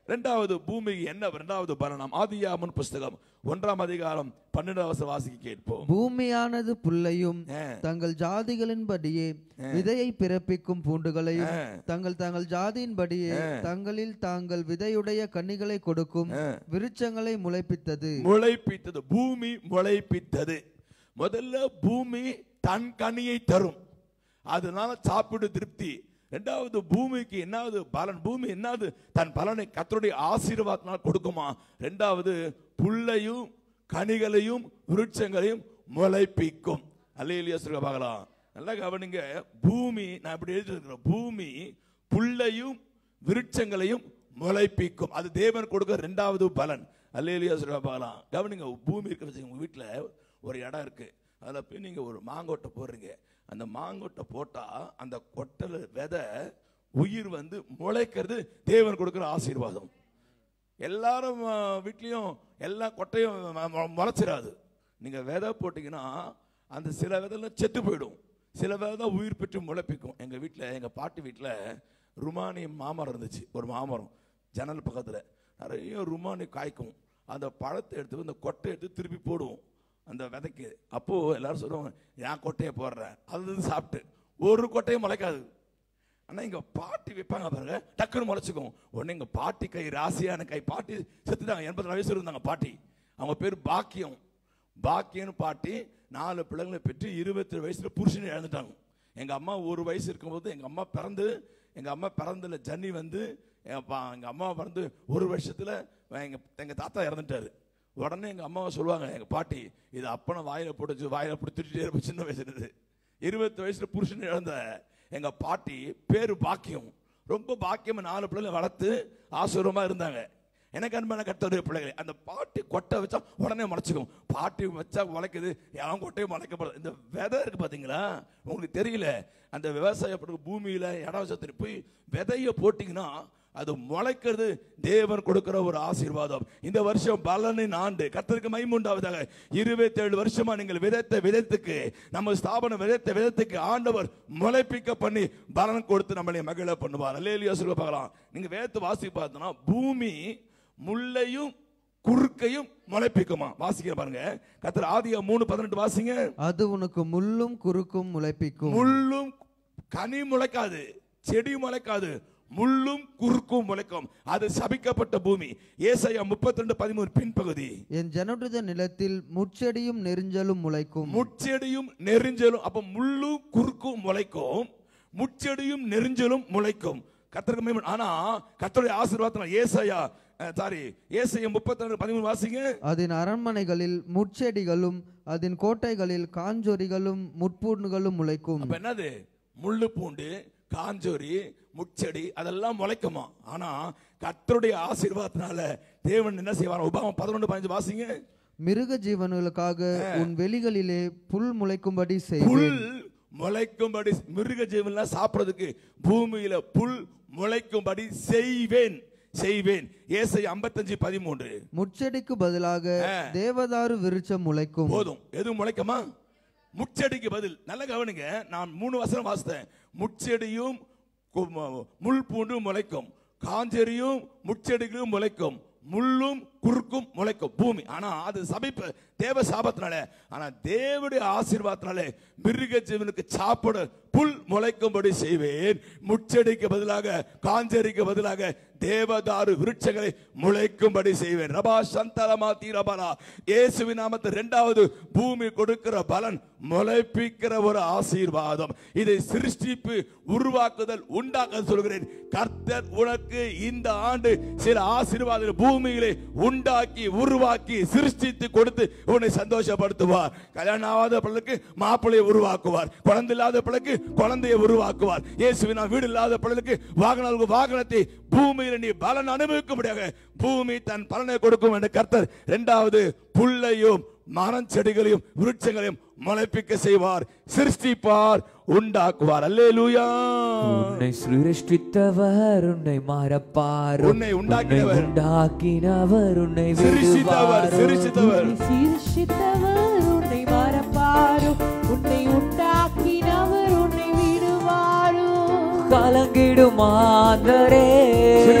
ரெண்டாவது பூமிக்கு என்ன இரண்டாவது பலனம் ஆதியாமன் புஸ்தகம் ஒன்றாம் அதிகாரம் பன்னெண்டாவது வசனம் வாசிக்க கேட்போம் பூமியானது புல்லையும் ஆ. தங்கள் ஜாதிகளின்படியே விதையை பிறப்பிக்கும் பூண்டுகளையும் ஆ. தங்கள் தங்கள் ஜாதியின்படியே தங்களில் தாங்கள் விதையுடைய கன்னிகளை கொடுக்கும் விருட்சங்களை முளைப்பித்தது முளைப்பித்தது பூமி முளைப்பித்தது முதல்ல பூமி தன் கனியை தரும் அதனால சாப்பிடு திருப்தி ரெண்டாவது பூமிக்கு என்னாவது பலன் பூமி என்னாவது தன் பலனை கத்தருடைய ஆசீர்வாதத்தினால் கொடுக்குமா ரெண்டாவது புல்லையும் கனிகளையும் விருட்சங்களையும் முளைப்பிக்கும் அல்லையிலேயே சொல்ல பார்க்கலாம் நல்லா கவனிங்க பூமி நான் இப்படி எழுதிருக்கிறேன் பூமி புல்லையும் விருட்சங்களையும் முளைப்பிக்கும் அது தேவன் கொடுக்க ரெண்டாவது பலன் அல்லேலியா சொல்ல பார்க்கலாம் கவனிங்க பூமி இருக்க வச்சுங்க உங்க வீட்டுல ஒரு இடம் இருக்கு அதில் போய் நீங்க ஒரு மாங்கொட்டை போடுறீங்க அந்த மாங்கொட்டை போட்டா அந்த கொட்டல விதை உயிர் வந்து முளைக்கிறது தேவன் கொடுக்கிற ஆசீர்வாதம் எல்லாரும் ஆ, வீட்லயும் எல்லா கொட்டையும் ம- ம- முளைச்சிராது நீங்க விதை போட்டீங்கன்னா அந்த சில விதைலாம் செத்து போயிடும் சில விதை தான் உயிர் பெற்று முளைப்பிக்கும் எங்க வீட்டில் எங்க பாட்டி வீட்டில் ருமானி மாமரம் இருந்துச்சு ஒரு மாமரம் ஜன்னல் பக்கத்தில் நிறைய ருமானி காய்க்கும் அந்த பழத்தை எடுத்து அந்த கொட்டை எடுத்து திருப்பி போடுவோம் அந்த விதைக்கு அப்போ எல்லாரும் சொல்லுவாங்க ஏன் கொட்டையை போடுறேன் அது இது சாப்பிட்டு ஒரு கொட்டையும் முளைக்காது ஆனா இங்க பாட்டி வைப்பாங்க பாருங்க டக்குன்னு முளைச்சுக்கும் உடனே எங்க பாட்டி கை ராசியான கை பாட்டி செத்துட்டாங்க எண்பத்தி வயசு இருந்தாங்க பாட்டி அவங்க பேர் பாக்கியம் பாக்கியம்னு பாட்டி நாலு பிள்ளைங்களை பெற்று இருபத்தி வயசுல புருஷனை இழந்துட்டாங்க எங்க அம்மா ஒரு வயசு இருக்கும்போது எங்க அம்மா பிறந்து எங்க அம்மா பிறந்தல ஜன்னி வந்து எங்க பா- எங்க அம்மா பிறந்து ஒரு வருஷத்துல எங்க எங்க தாத்தா இறந்துட்டாரு உடனே எங்க அம்மாவை சொல்லுவாங்க எங்க பாட்டி இது அப்பனை வாயில போட்டுச்சு வாயில போட்டு திட்டிட்டே இருப்ப சின்ன வயசுல இருந்து இருபத்தி வயசுல புருஷன் இழந்த எங்க பாட்டி பேரு பாக்கியம் ரொம்ப பாக்கியம் நாலு பிள்ளைகளை வளர்த்து ஆசூரமா இருந்தாங்க எனக்கு அன்பான கத்தருடைய பிள்ளைகளை அந்த பாட்டி கொட்டை வச்சா உடனே முளைச்சிக்கும் பாட்டி வச்சா முளைக்குது எவன் கொட்டையும் முளைக்கப்படுது இந்த விதை இருக்கு பாத்தீங்களா உங்களுக்கு தெரியல அந்த விவசாயப்படுற பூமியில இடம் வச்சத்துல போய் விதைய போட்டீங்கன்னா அது முளைக்கிறது தேவன் கொடுக்கிற ஒரு ஆசீர்வாதம் இந்த வருஷம் பலனின் ஆண்டு கர்த்தருக்கு மைமுண்டாவதாக இருபத்தி ஏழு வருஷமா நீங்கள் விதைத்த விதத்துக்கு நம்ம ஸ்தாபனம் விதைத்த விதத்துக்கு ஆண்டவர் முளைப்பிக்க பண்ணி பலன் கொடுத்து நம்மளை மகிழ பண்ணுவார் அல்லேலியா சொல்ல பார்க்கலாம் நீங்க வேத்து வாசி பார்த்தோம்னா பூமி முள்ளையும் குறுக்கையும் முளைப்பிக்குமா வாசிக்கிற பாருங்க கர்த்தர் ஆதியா மூணு பதினெட்டு வாசிங்க அது உனக்கு முள்ளும் குறுக்கும் முளைப்பிக்கும் முள்ளும் கனி முளைக்காது செடி முளைக்காது முள்ளும் குறுக்கும் முளைக்கும் அது சபிக்கப்பட்ட பூமி ஏசாயா முப்பத்தி ரெண்டு பதிமூணு பின்பகுதி என் ஜனடுத நிலத்தில் முட்செடியும் நெரிஞ்சலும் முளைக்கும் முட்செடியும் நெரிஞ்சலும் அப்ப முள்ளும் குறுக்கும் முளைக்கும் முட்செடியும் நெரிஞ்சலும் முளைக்கும் கத்தருக்கு மகிமை. ஆனா கத்தருடைய ஆசீர்வாதம் ஏசாயா சாரி ஏசாயா முப்பத்தி ரெண்டு பதிமூணு வாசிங்க அதன் அரண்மனைகளில் முட்செடிகளும் அதன் கோட்டைகளில் காஞ்சொரிகளும் முட்பூண்டுகளும் முளைக்கும் அப்ப என்னது முள்ளு பூண்டு காஞ்சோரி முச்செடி அதெல்லாம் முளைக்குமா ஆனா கர்த்தருடைய ஆசீர்வாதத்தினால தேவன் என்ன செய்வார் உபாமம் பதினொன்று பதினஞ்சு வாசிங்க மிருக ஜீவன்களுக்காக உன் வெளிகளிலே புல் முளைக்கும்படி புல் செய்வேன் முளைக்கும்படி மிருக ஜீவன்லாம் சாப்பிடுறதுக்கு பூமியில புல் முளைக்கும்படி செய்வேன் செய்வேன் ஏசை ஐம்பத்தஞ்சு பதிமூன்று முட்செடிக்கு பதிலாக தேவதாரு விருட்சம் முளைக்கும் போதும் எது முளைக்குமா முச்செடிக்கு பதில் நல்ல கவனிங்க நான் மூணு வசனம் வாசித்தேன் முச்செடியும் கு- ம- முள் பூண்டும் முளைக்கும் காஞ்செரியும் முச்செடிகளும் முளைக்கும் முள்ளும் குறுக்கும் முளைக்கும் பூமி ஆனா அது சபிப்பு தேவ சாபத்தினால ஆனா தேவனுடைய ஆசீர்வாதத்தினாலே மிருக ஜீவனுக்கு சாப்பிட புல் முளைக்கும்படி செய்வேன் முச்செடிக்கு பதிலாக காஞ்செரிக்கு பதிலாக தேவதாரு விருட்சங்களை முளைக்கும்படி செய்வேன் ரபா சந்தரமா தீரபலா இயேசுவின் நாமத்தை இரண்டாவது பூமி கொடுக்கிற பலன் முளைப்பிக்கிற ஒரு ஆசீர்வாதம் இதை சிருஷ்டிப்பு உருவாக்குதல் உண்டாக்க சொல்கிறேன் கர்த்தர் உனக்கு இந்த ஆண்டு சில ஆசீர்வாதங்கள் பூமியிலே உண்டாக்கி உருவாக்கி சிருஷ்டித்து கொடுத்து உன்னை சந்தோஷப்படுத்துவார் கல்யாணம் ஆகாத பிள்ளைக்கு மாப்பிள்ளையை உருவாக்குவார் குழந்தை இல்லாத பிள்ளைக்கு குழந்தையை உருவாக்குவார் இயேசுவினா வீடு இல்லாத பிள்ளைக்கு வாகன வாகனத்தை பூமியில் நீ பலன் அனுபவிக்கும்படியாக பூமி தன் பலனை கொடுக்கும் என்று கர்த்தர் இரண்டாவது புல்லையும் மரம் செடிகளையும் விருட்சங்களையும் முளைப்பிக்க செய்வார் சிருஷ்டிப்பார் உண்டாக்குவார் அல்லேலூயா உன்னை சிருஷ்டித்தவர் உன்னை மறப்பார் உன்னை உண்டாக்கினவர். உண்டாக்கினவர் உன்னை சிருஷ்டித்தவர், விடுவாரோ. சிருஷ்டித்தவர். சீர்ஷித்தவர் உன்னை மறப்பாரோ உன்னை உண்டாக்கினவர் உன்னை விடுவாரோ கலங்கிடும் மாந்தரே சிருஷ்டித்த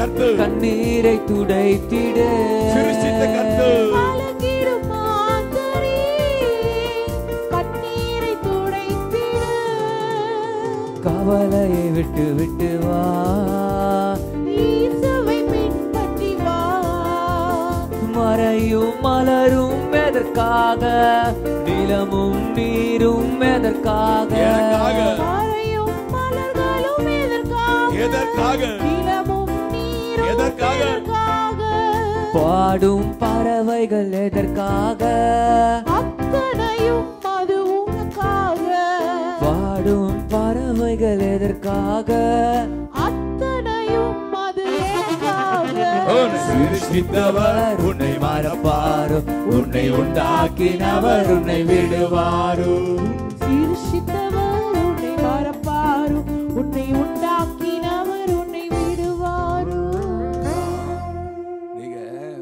கர்த்தர் கண்ணீரை துடைத்திட சிருஷ்டித்த கர்த்தர் அழகிடும் மாந்தரே, கண்ணீரை துடைத்திட. கவலையை விட்டு விட்டு வா இயேசுவை பின்பற்றி வா. மறையும் மலரும் எதற்காக நிலமும் நீரும் எதற்காக எனக்காக மறையும் மலர்களும் எதற்காக? எதற்காக நிலமும் நீரும் எதற்காக? எதற்காக? பாடும் பறவைகள் எதற்காக அத்தனையும் அது உனக்காக பாடும் பறவைகள் எதற்காக அத்தனையும் அது எனக்காக உன்னை சிருஷ்டித்தவர் உன்னை மறப்பாரோ உன்னை உண்டாக்கினவர் உன்னை விடுவாரோ சிருஷித்தவர் உன்னை மறப்பாரு உன்னை உண்டாக்கினவர் உன்னை விடுவாரு நீங்க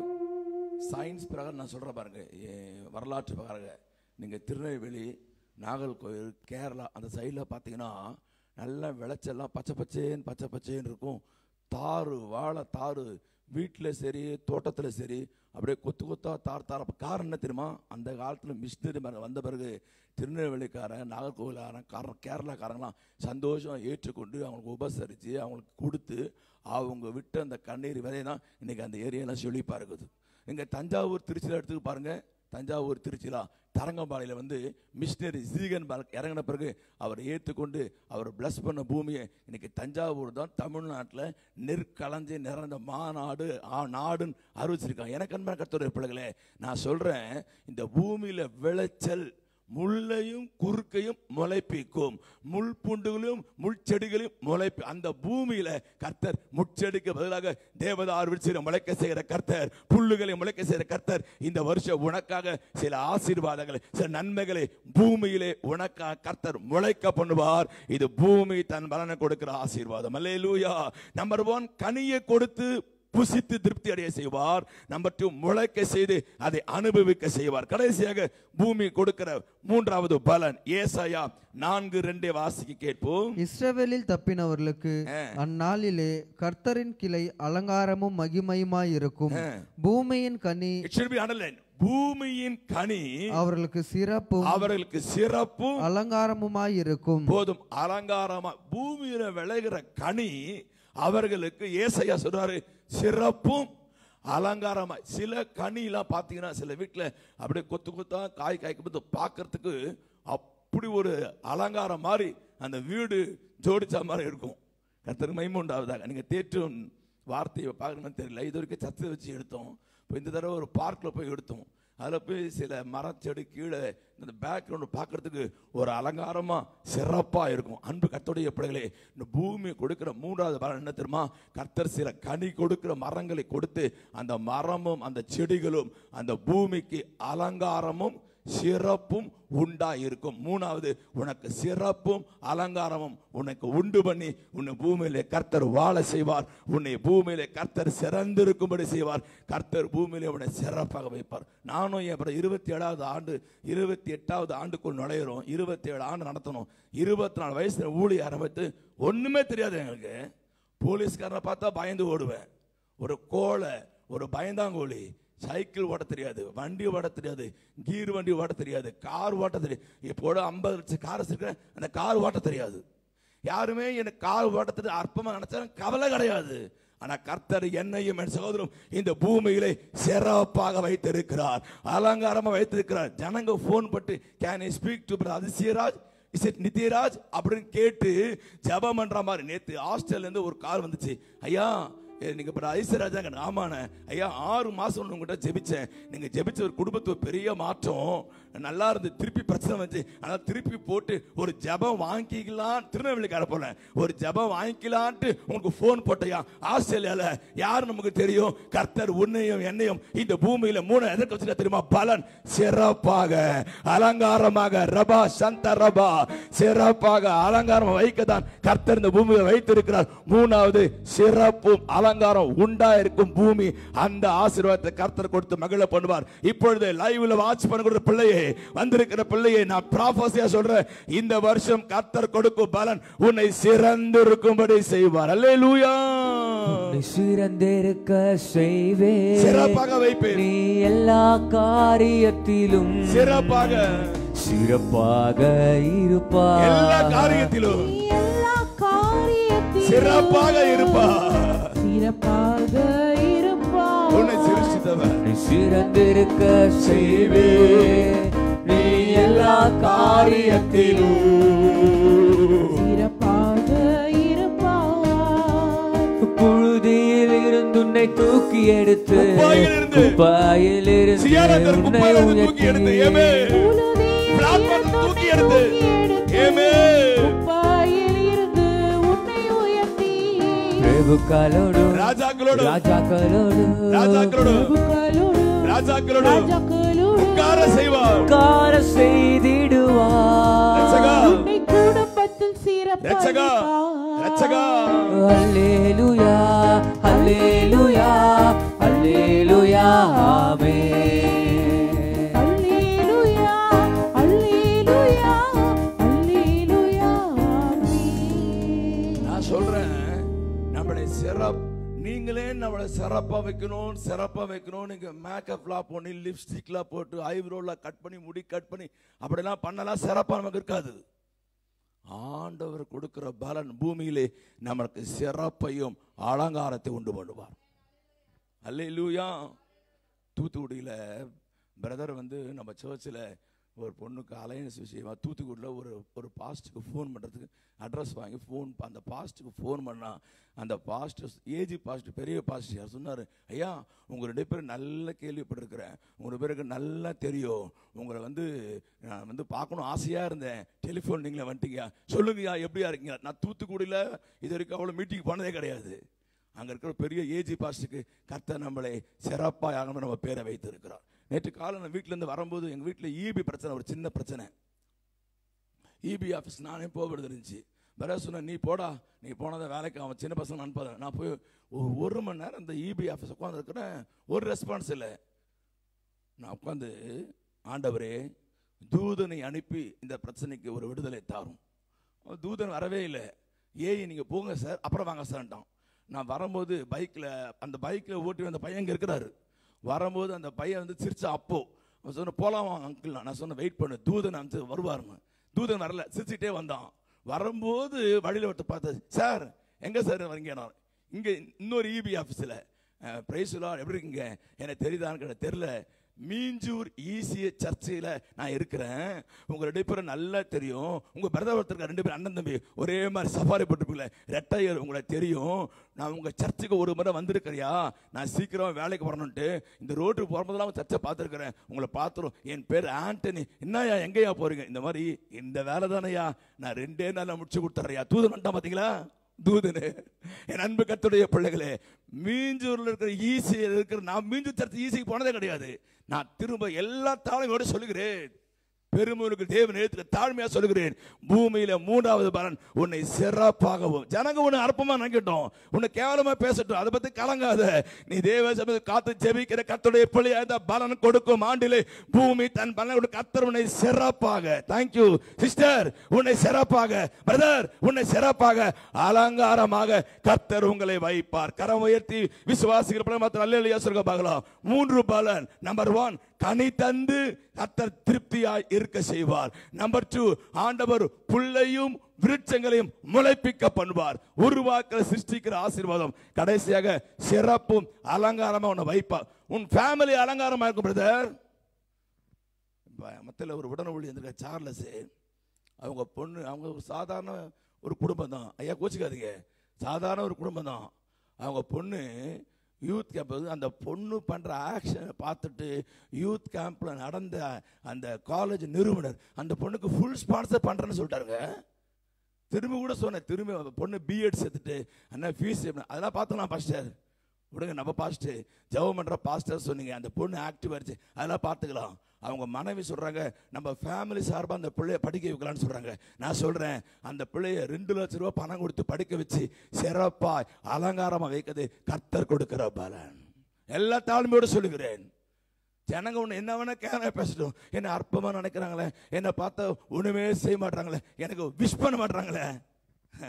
சயின்ஸ் பிரகாரம் நான் சொல்றேன் பாருங்க எ- வரலாற்று பிரகாரம் நீங்க திருநெல்வேலி நாகர்கோவில் கேரளா அந்த சைடில் பார்த்தீங்கன்னா நல்ல விளைச்சல்லாம் பச்சை பச்சேன்னு பச்சை பச்சேன்னு இருக்கும் தாறு வாழை தாறு வீட்டில் சரி தோட்டத்தில் சரி அப்படியே கொத்து கொத்தா தார் தார் அப்ப காரணம் என்ன தெரியுமா அந்த காலத்தில் மிஷினரி பாருங்க வந்த பிறகு திருநெல்வேலிக்காரன் நாகர்கோவிலாரன் காரணம் கேரளாக்காரங்களாம் சந்தோஷம் ஏற்றுக்கொண்டு அவங்களுக்கு உபசரித்து அவங்களுக்கு கொடுத்து அவங்க விட்ட அந்த கண்ணீர் விதை தான் இன்னைக்கு அந்த ஏரியாலாம் செழிப்பாக இருக்குது இங்கே தஞ்சாவூர் திருச்சியில் எடுத்துக்கு பாருங்க தஞ்சாவூர் திருச்சிலா தரங்கம்பாளையில் வந்து மிஷினரி சீகன் பாலக் இறங்கின பிறகு அவர் ஏற்றுக்கொண்டு அவர் பிளஸ் பண்ண பூமியை இன்னைக்கு தஞ்சாவூர் தான் தமிழ்நாட்டில் நெற்களஞ்சி நிறைந்த மாநாடு ஆ நாடுன்னு அறிவிச்சிருக்காங்க எனக்கு அன்பான கர்த்தருடைய பிள்ளைகளே நான் சொல்கிறேன் இந்த பூமியில் விளைச்சல் முள்ளையும் குறுக்கையும் முளைப்பிக்கும் முள் பூண்டுகளையும் முள்செடிகளையும் முளைப்பி அந்த பூமியில கர்த்தர் முட்செடிக்கு பதிலாக தேவதார் விரிச்சிட முளைக்க செய்கிற கர்த்தர் புல்லுகளை முளைக்க செய்கிற கர்த்தர் இந்த வருஷம் உனக்காக சில ஆசீர்வாதங்களை சில நன்மைகளை பூமியிலே உனக்காக கர்த்தர் முளைக்க பண்ணுவார் இது பூமி தன் பலனை கொடுக்கிற ஆசீர்வாதம் அல்லேலூயா நம்பர் ஒன் கனியை கொடுத்து புசித்து திருப்தி அடைய செய்வார் நம்பர் டூ முளைக்க செய்து அதை அனுபவிக்க செய்வார் கடைசியாக பூமி கொடுக்கிற மூன்றாவது பலன் ஏசாயா நான்கு ரெண்டே வாசிக்கு கேட்போம் இஸ்ரவேலில் தப்பினவர்களுக்கு ஆ. அந்நாளிலே கர்த்தரின் கிளை அலங்காரமும் மகிமையுமாய் இருக்கும் ஆ. பூமியின் கனி It should be underlined. பூமியின் கனி அவர்களுக்கு சிறப்பும் அவர்களுக்கு சிறப்பும் அலங்காரமுமாய் இருக்கும் போதும் அலங்காரமா பூமியில விளைகிற கனி அவர்களுக்கு ஏசையா சொல்றாரு சிறப்பும் அலங்காரமா சில கனிலாம் பார்த்தீங்கன்னா சில வீட்டில் அப்படியே கொத்து கொத்தா காய் காய்க்கும் போது பார்க்கறதுக்கு அப்படி ஒரு அலங்காரம் மாதிரி அந்த வீடு ஜோடிச்ச மாதிரி இருக்கும் கர்த்தருக்கு மகிமை உண்டாவதாக நீங்கள் தேற்றும் வார்த்தையை பார்க்கணும்னு தெரியல இது வரைக்கும் சத்து வச்சு எடுத்தோம் இப்போ இந்த தடவை ஒரு பார்க்கில் போய் எடுத்தோம் அதில் போய் சில மரச்செடி கீழே இந்த பேக்ரவுண்டு பார்க்கறதுக்கு ஒரு அலங்காரமாக சிறப்பாக இருக்கும் அன்பு கர்த்தருடைய பிள்ளைகளே இந்த பூமி கொடுக்கிற மூன்றாவது பலன் என்ன தெரியுமா கர்த்தர் சில கனி கொடுக்கிற மரங்களை கொடுத்து அந்த மரமும் அந்த செடிகளும் அந்த பூமிக்கு அலங்காரமும் சிறப்பும் உண்டா இருக்கும் மூணாவது உனக்கு சிறப்பும் அலங்காரமும் உனக்கு உண்டு பண்ணி உன்னை பூமியிலே கர்த்தர் வாழ செய்வார் உன்னை பூமியிலே கர்த்தர் சிறந்திருக்கும்படி செய்வார் கர்த்தர் பூமியிலே உன்னை சிறப்பாக வைப்பார் நானும் என் அப்புறம் இருபத்தி ஏழாவது ஆண்டு இருபத்தி எட்டாவது ஆண்டுக்குள் நுழையிறோம் இருபத்தி ஏழு ஆண்டு நடத்தணும் இருபத்தி நாலு வயசுல ஊழிய ஆரம்பித்து ஒண்ணுமே தெரியாது எங்களுக்கு போலீஸ்காரனை பார்த்தா பயந்து ஓடுவேன் ஒரு கோலை ஒரு பயந்தாங்கோலி சைக்கிள் ஓட்ட தெரியாது வண்டி ஓட்ட தெரியாது கீர் வண்டி ஓட்ட தெரியாது கார் ஓட்ட தெரியாது இப்போ ஐம்பது லட்சம் கார் வச்சிருக்கேன் அந்த கார் ஓட்ட தெரியாது யாருமே எனக்கு கார் ஓட்ட தெரியாது அற்பமா நினைச்சாலும் கவலை கிடையாது ஆனா கர்த்தர் என்னையும் என் சகோதரம் இந்த பூமியிலே சிறப்பாக வைத்திருக்கிறார் அலங்காரமா வைத்திருக்கிறார் ஜனங்க ஃபோன் பட்டு can I speak to Athisayaraj is it Nithyaraj அப்படின்னு கேட்டு ஜெபம் பண்ற மாதிரி நேத்து ஹாஸ்டல்ல இருந்து ஒரு கால் வந்துச்சு ஐயா ஏ, நீங்க இப்ப ஐஸ்வராஜாங்க ஆமாண்ணே ஐயா ஆறு மாசம் உங்ககிட்ட ஜெபிச்சேன் நீங்க ஜெபிச்ச ஒரு குடும்பத்து ஒரு பெரிய மாற்றம் நல்லா இருந்து திருப்பி பிரச்சனை வந்து ஆனா திருப்பி போட்டு ஒரு ஜெபம் வாங்கிக்கலாம் திருநெல்வேலிக்கார போல ஒரு ஜெபம் வாங்கிக்கலான்ட்டு உங்களுக்கு ஃபோன் போட்டையா ஆஸ்திரேலியால யார் நமக்கு தெரியும் கர்த்தர் உன்னையும் என்னையும் இந்த பூமியில மூணு எதற்கு வச்சுட்டா தெரியுமா பலன் சிறப்பாக அலங்காரமாக ரபா சந்த ரபா சிறப்பாக அலங்காரம் வைக்கத்தான் கர்த்தர் இந்த பூமியை வைத்திருக்கிறார் மூணாவது சிறப்பும் அலங்காரம் உண்டா இருக்கும் பூமி அந்த ஆசீர்வாதத்தை கர்த்தர் கொடுத்து மகிழ பண்ணுவார் இப்பொழுது லைவ்ல வாட்ச் பண்ணுகிற பிள்ளையே வந்திருக்கிற பிள்ளையை நான் ப்ராஃபஸியா சொல்றேன் இந்த வருஷம் கர்த்தர் கொடுக்கும் பலன் உன்னை சிறந்து இருக்கும்படி செய்வார் அல்லேலூயா நீ சிறந்திருக்க செய்வே சிறப்பாக வைப்பேன் நீ எல்லா காரியத்திலும் சிறப்பாக சிறப்பாக இருப்பா எல்லா காரியத்திலும் நீ எல்லா காரியத்திலும் சிறப்பாக இருப்பா சிறப்பாக இருப்பாய் உன்னை சிருஷ்டித்தவர் நீ சிறந்திருக்க செய்வே நீ எல்லா காரியத்திலும் சிறப்பாக இருப்பாய் புழுதியில் இருந்து உன்னை தூக்கி எடுத்து குப்பாயிலிருந்து. குப்பாயில் இருந்து சியாரத்தில் உன்னை குப்பாயிலிருந்து தூக்கி எடுத்து, ஏமே. உயர்த்தி பிளாட்பார்ம் தூக்கி எடுத்து ஏமே குப்பாயில் இருந்து உன்னை உயர்த்தி பிரபுக்களோடு ராஜாக்களோடு ராஜாக்களோடு ராஜாக்களோடு பிரபுக்களோடு ராஜாக்களோடு ராஜாக்களோடு உட்கார செய்வார் கார செய்திடுவார் ரட்சகா உன்னை குடும்பத்தில் ரட்சகா ரட்சகா சிறப்பாய் அல்லேலூயா அல்லேலூயா அல்லேலூயா ஆமென் அல்லேலூயா அல்லேலூயா அல்லேலூயா ஆமென் நான் சொல்றேன் நம்மளை சிறப் நீங்களே நம்மளை சிறப்பா வைக்கணும் சிறப்பா வைக்கணும் நீங்க மேக்கப்லாம் பண்ணி லிப்ஸ்டிக்லாம் போட்டு ஐப்ரோலாம் கட் பண்ணி முடி கட் பண்ணி அப்படிலாம் பண்ணலாம் சிறப்பா நமக்கு இருக்காது ஆண்டவர் கொடுக்கிற பலன் பூமியிலே நமக்கு சிறப்பையும் அலங்காரத்தை உண்டு பண்ணுவார் அல்லேலூயா தூத்துக்குடியில் பிரதர் வந்து நம்ம சர்ச்சில் ஒரு பொண்ணுக்கு அலையன்ஸ் விஷயமா தூத்துக்குடியில் ஒரு ஒரு பாஸ்ட்டுக்கு ஃபோன் பண்ணுறதுக்கு அட்ரஸ் வாங்கி ஃபோன் அந்த பாஸ்ட்டுக்கு ஃபோன் பண்ணா அந்த பாஸ்டர் ஏஜி பாஸ்ட் பெரிய பாஸ்டர் யார் சொன்னார் ஐயா உங்கள் ரெண்டு பேரும் நல்லா கேள்விப்பட்டிருக்கிறேன் உங்கள் ரெண்டு பேருக்கு நல்லா தெரியும் உங்களை வந்து நான் வந்து பார்க்கணும் ஆசையாக இருந்தேன் டெலிஃபோன் நீங்களே வந்துட்டீங்க சொல்லுங்கய்யா எப்படியா இருக்கீங்க நான் தூத்துக்குடியில் இது வரைக்கும் அவ்வளோ மீட்டிங் பண்ணதே கிடையாது அங்கே இருக்கிற பெரிய ஏஜி பாஸ்ட்டுக்கு கர்த்தர் நம்மளை சிறப்பாக நம்ம பேரை வைத்திருக்கிறார் நேற்று காலை நான் வீட்டிலேருந்து வரும்போது எங்கள் வீட்டில் ஈபி பிரச்சனை ஒரு சின்ன பிரச்சனை இபி ஆஃபீஸ் நானே போகிறது இருந்துச்சு வேற சொன்ன நீ போடா நீ போனதை வேலைக்கு அவன் சின்ன பசங்க அனுப்பாத நான் போய் ஒரு ஒரு மணி நேரம் அந்த இபி ஆஃபீஸ் உட்காந்துருக்கிறேன் ஒரு ரெஸ்பான்ஸ் இல்லை நான் உட்காந்து ஆண்டவரே தூதனை அனுப்பி இந்த பிரச்சனைக்கு ஒரு விடுதலை தாரும் அவன் தூதன் வரவே இல்லை ஏய் நீங்கள் போங்க சார் அப்புறம் வாங்க சார்ட்டான் நான் வரும்போது பைக்கில் அந்த பைக்கில் ஓட்டி வந்த பையன் இங்கே இருக்கிறாரு வரும்போது அந்த பையன் வந்து சிரிச்சா அப்போ அவன் சொன்ன போலாமா அங்கிள் நான் சொன்னேன் வெயிட் பண்ணு தூதன் அனுப்பிச்சு வருவாருன்னு தூதன் வரல சிரிச்சிட்டே வந்தான் வரும்போது வழியில் விட்டு பார்த்தது சார் எங்கே சார் வரீங்க நான் இங்கே இன்னொரு இபி ஆஃபீஸில் பிரைஸ்லா எப்படி இருக்கீங்க எனக்கு தெரியுதான்னு கேட்ட தெரில மீஞ்சூர் ஈசிய சர்ச்சையில் நான் இருக்கிறேன் உங்க ரெண்டு பேரும் நல்லா தெரியும் உங்க பிரதர் ஒருத்தர் ரெண்டு பேரும் அண்ணன் தம்பி ஒரே மாதிரி சஃபாரி போட்டுருப்பீங்களே ரெட்டையர் உங்களுக்கு தெரியும் நான் உங்க சர்ச்சுக்கு ஒரு முறை வந்திருக்கிறியா நான் சீக்கிரம் வேலைக்கு வரணுன்ட்டு இந்த ரோட்டுக்கு போகும்போதெல்லாம் சர்ச்சை பார்த்துருக்கிறேன் உங்களை பார்த்துரும் என் பேர் ஆண்டனி என்னய்யா எங்கேயா போறீங்க இந்த மாதிரி இந்த வேலை தானையா நான் ரெண்டே நாளில் முடிச்சு கொடுத்துட்றியா தூதன் வந்துட்டான் பார்த்தீங்களா தூதனு என் அன்பு கத்துடைய பிள்ளைகளே மீஞ்சூர்ல இருக்கிற ஈசியில் இருக்கிற நான் மீஞ்சூர் சர்ச்சு ஈசிக்கு போனதே கிடையாது நான் திரும்ப எல்லா தாழ்மையோட சொல்லுகிறேன் பெருமனுக்கு தேவன் எழுத்துல தாழ்மையா சொல்லுகிறேன் பூமியில மூன்றாவது பலன் உன்னை சிறப்பாகவும் ஜனங்க உன்னை அற்பமா நினைக்கட்டும் உன்னை கேவலமா பேசட்டும் அதை பத்தி கலங்காத நீ தேவ சமயத்தில் காத்து ஜெபிக்கிற கத்துடைய பிள்ளையா இந்த பலன் கொடுக்கும் ஆண்டிலே பூமி தன் பலன் கத்தர் உன்னை சிறப்பாக தேங்க்யூ சிஸ்டர் உன்னை சிறப்பாக பிரதர் உன்னை சிறப்பாக அலங்காரமாக கத்தர் உங்களை வைப்பார் கரம் உயர்த்தி விசுவாசிகள் பிரமத்தில் அல்லையா சொல்ல பார்க்கலாம் மூன்று பலன் நம்பர் ஒன் கனி தந்து கத்தர் திருப்தியாய் இருக்க செய்வார் நம்பர் டூ ஆண்டவர் புல்லையும் விருட்சங்களையும் முளைப்பிக்க பண்ணுவார் உருவாக்குற சிருஷ்டிக்கிற ஆசீர்வாதம் கடைசியாக சிறப்பும் அலங்காரமா உன்னை வைப்பார் உன் ஃபேமிலி அலங்காரமா இருக்கும் பிரதர் மத்தியில் ஒரு உடனே ஊழி இருந்திருக்க சார்லஸ் அவங்க பொண்ணு அவங்க ஒரு சாதாரண ஒரு குடும்பம் தான் ஐயா கோச்சிக்காதீங்க சாதாரண ஒரு குடும்பம் தான் அவங்க பொண்ணு யூத் கேம்ப் அந்த பொண்ணு பண்ணுற ஆக்ஷனை பார்த்துட்டு யூத் கேம்பில் நடந்த அந்த காலேஜ் நிறுவனர் அந்த பொண்ணுக்கு ஃபுல் ஸ்பான்சர் பண்ணுறேன்னு சொல்லிட்டாருங்க திரும்ப கூட சொன்னேன் திரும்ப அந்த பொண்ணு பிஎட் சேர்த்துட்டு அண்ணா ஃபீஸ் அதெல்லாம் பார்த்தோம் பாஸ்டர் விடுங்க நம்ம பாஸ்டர் ஜெபம் பண்ணுற பாஸ்டர் சொன்னீங்க அந்த பொண்ணு ஆக்டிவ் ஆயிடுச்சு அதெல்லாம் பார்த்துக்கலாம் அவங்க மனைவி சொல்றாங்க நம்ம ஃபேமிலி சார்பாக அந்த பிள்ளைய படிக்க வைக்கலாம்னு சொல்றாங்க நான் சொல்றேன் அந்த பிள்ளைய ரெண்டு லட்ச ரூபாய் பணம் கொடுத்து படிக்க வச்சு சிறப்பா அலங்காரமா வைக்கிறது கர்த்தர் கொடுக்கிற பலன் எல்லா தாழ்மையோடு சொல்லுகிறேன் ஜனங்க ஒன்று என்ன வேணா கேன பேசட்டும் என்ன அற்பமா நினைக்கிறாங்களே என்னை பார்த்தா ஒண்ணுமே செய்ய மாட்டாங்களே எனக்கு விஷ் பண்ண மாட்டாங்களே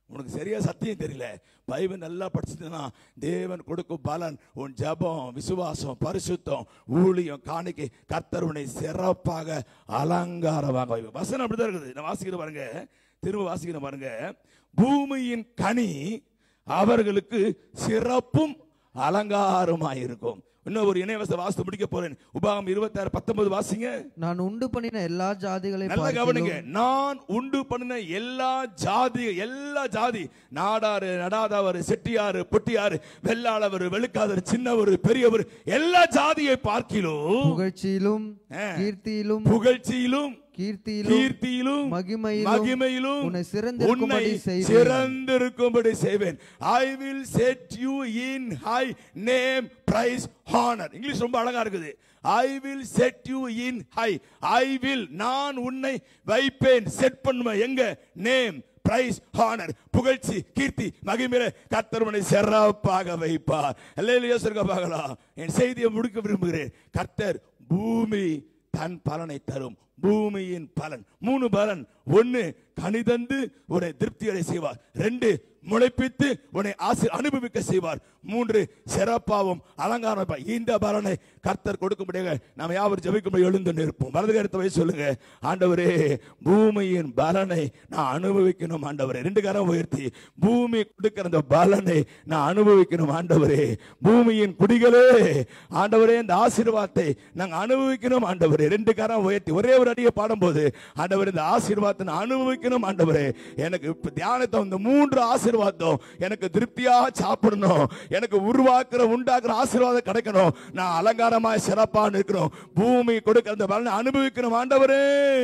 உனக்கு சரியா சத்தியம் தெரியல பைபிள் நல்லா படிச்சதுன்னா தேவன் கொடுக்கும் பலன் உன் ஜெபம் விசுவாசம் பரிசுத்தம் ஊழியம் காணிக்கை கர்த்தர் உன்னை சிறப்பாக அலங்காரமாக வைப்பார். வசனம் அப்படிதான் இருக்குது நான் வாசிக்கிற பாருங்க திரும்ப வாசிக்கிற பாருங்க பூமியின் கனி அவர்களுக்கு சிறப்பும் அலங்காரமாயிருக்கும் இன்னும் ஒரு இணையவச வாசித்து முடிக்க போறேன் உபாகம் இருபத்தாறு பத்தொன்பது வாசிங்க நான் உண்டு பண்ணின எல்லா ஜாதிகளை நல்லா கவனிங்க நான் உண்டு பண்ணின எல்லா ஜாதி எல்லா ஜாதி நாடாரு நடாதவர் செட்டியாரு பொட்டியாரு வெள்ளாளவர் வெளுக்காதவர் சின்னவர் பெரியவர் எல்லா ஜாதியை பார்க்கிலும் புகழ்ச்சியிலும் ஆ. கீர்த்தியிலும் புகழ்ச்சியிலும் கீர்த்தியிலும் கீர்த்தியிலும் மகிமையிலும் மகிமையிலும் உன்னை சிறந்திருக்கும்படி உன்னை செய்வேன். சிறந்திருக்கும்படி செய்வேன் I will set you in high name praise honour English ரொம்ப அழகா இருக்குது I will set you in high I will நான் உன்னை வைப்பேன் செட் பண்ணுவேன் எங்க நேம் பிரைஸ் ஹானர் புகழ்ச்சி கீர்த்தி மகிமையில கர்த்தர் உன்னை சிறப்பாக வைப்பார் அல்லேலூயா சொல்லுங்க பார்க்கலாம் என் செய்தியை முடிக்க விரும்புகிறேன் கர்த்தர் பூமி தன் பலனை தரும் பூமியின் பலன் மூணு பலன் ஒன்னு கனிதந்து உன்னை திருப்தி அடை செய்வார் ரெண்டு முளைப்பித்து உன்னை ஆசி அனுபவிக்க செய்வார் மூன்று சிறப்பாகவும் அலங்காரம் வைப்பார். இந்த பலனை கர்த்தர் கொடுக்கும்படியாக நாம் யாவர் ஜெபிக்கும்படி எழுந்து நிற்போம் வலது கருத்தை வை சொல்லுங்க ஆண்டவரே பூமியின் பலனை நான் அனுபவிக்கணும் ஆண்டவரே ரெண்டு கரம் உயர்த்தி பூமி கொடுக்கிற அந்த பலனை நான் அனுபவிக்கணும் ஆண்டவரே பூமியின் குடிகளே ஆண்டவரே இந்த ஆசீர்வாதத்தை நாங்க அனுபவிக்கணும் ஆண்டவரே ரெண்டு கரம் உயர்த்தி ஒரே ஒரு அடியை பாடும்போது ஆண்டவர் இந்த ஆசீர்வாதத்தை நான் அனுபவிக்கணும் ஆண்டவரே எனக்கு இப்ப தியானத்தை இந்த மூன்று ஆசீர்வாதம் எனக்கு திருப்தியாக சாப்பிடணும் எனக்கு உருவாக்குற உண்டாக்குற ஆசீர்வாதம் கிடைக்கணும் நான் அலங்காரமாய் சிறப்பா இருக்கணும் பூமி கொடுக்கிற அந்த பலனை அனுபவிக்கணும் ஆண்டவரே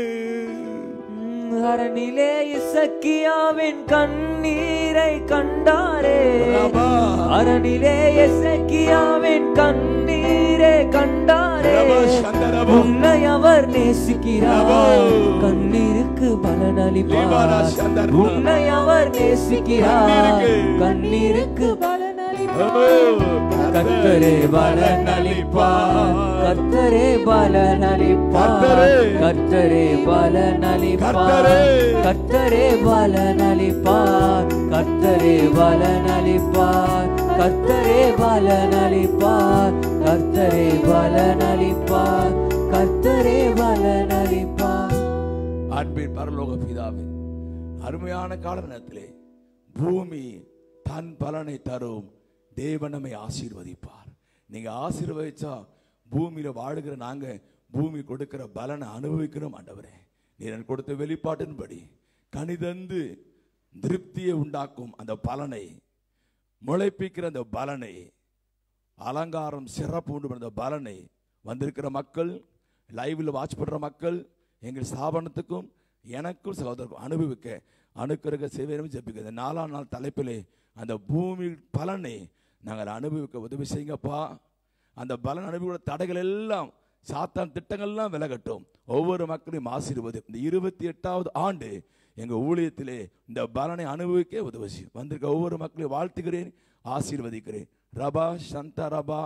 அரணிலே இசக்கியாவின் கண்ணீரை கண்டாரே ரபா. அரணிலே இசக்கியாவின் கண்ணீரை கண்டாரே ரபா, சந்தரபா. உன்னை அவர் நேசிக்கிறார் ரபா. கண்ணீருக்கு பலன் லிபாரா, அளிப்பார் சந்தரபா. உன்னை அவர் நேசிக்கிறார் கண்ணீருக்கு. கண்ணீருக்கு ரபா. கர்த்தரே பலன் அளிப்பார் கர்த்தரே பலன் அளிப்பார் கர்த்தரே. கர்த்தரே பலன் அளிப்பார் கர்த்தரே. கர்த்தரே பலன் அளிப்பார் கர்த்தரே பலன் அளிப்பார் கர்த்தரே பலன் அளிப்பார் கர்த்தரே பலன் அளிப்பார் கர்த்தரே பலன் அளிப்பார் அன்பின் பரலோக பிதாவே அருமையான கால நேரத்திலே பூமி தன் பலனை தரும் தேவன் நம்மை ஆசீர்வதிப்பார் நீங்க ஆசீர்வதிச்சா பூமியில வாழுகிற நாங்க பூமி கொடுக்கிற பலனை அனுபவிக்கணும் ஆண்டவரே நீ எனக்கு கொடுத்த வெளிப்பாட்டின்படி கனிதந்து திருப்தியை உண்டாக்கும் அந்த பலனை முளைப்பிக்கிற அந்த பலனை அலங்காரம் சிறப்பு உண்டு பண்ண அந்த பலனை வந்திருக்கிற மக்கள் லைவில் வாட்ச் பண்ற மக்கள் எங்கள் ஸ்தாபனத்துக்கும் எனக்கும் சகோதரருக்கும் அனுபவிக்க அனுக்கிரக சேவையும் ஜெபிக்க இந்த நாலாம் நாள் தலைப்பிலே அந்த பூமி பலனை நாங்கள் அனுபவிக்க உதவி செய்யுங்கப்பா அந்த பலன் அனுபவிக்கிற தடைகள் எல்லாம் சாத்தான் திட்டங்கள்லாம் விலகட்டும் ஒவ்வொரு மக்களையும் ஆசீர்வது இந்த இருபத்தி எட்டாவது ஆண்டு எங்க ஊழியத்திலே இந்த பலனை அனுபவிக்க உதவி செய்யும் வந்திருக்க ஒவ்வொரு மக்களையும் வாழ்த்துகிறேன் ஆசீர்வதிக்கிறேன் ரபா சந்த ரபா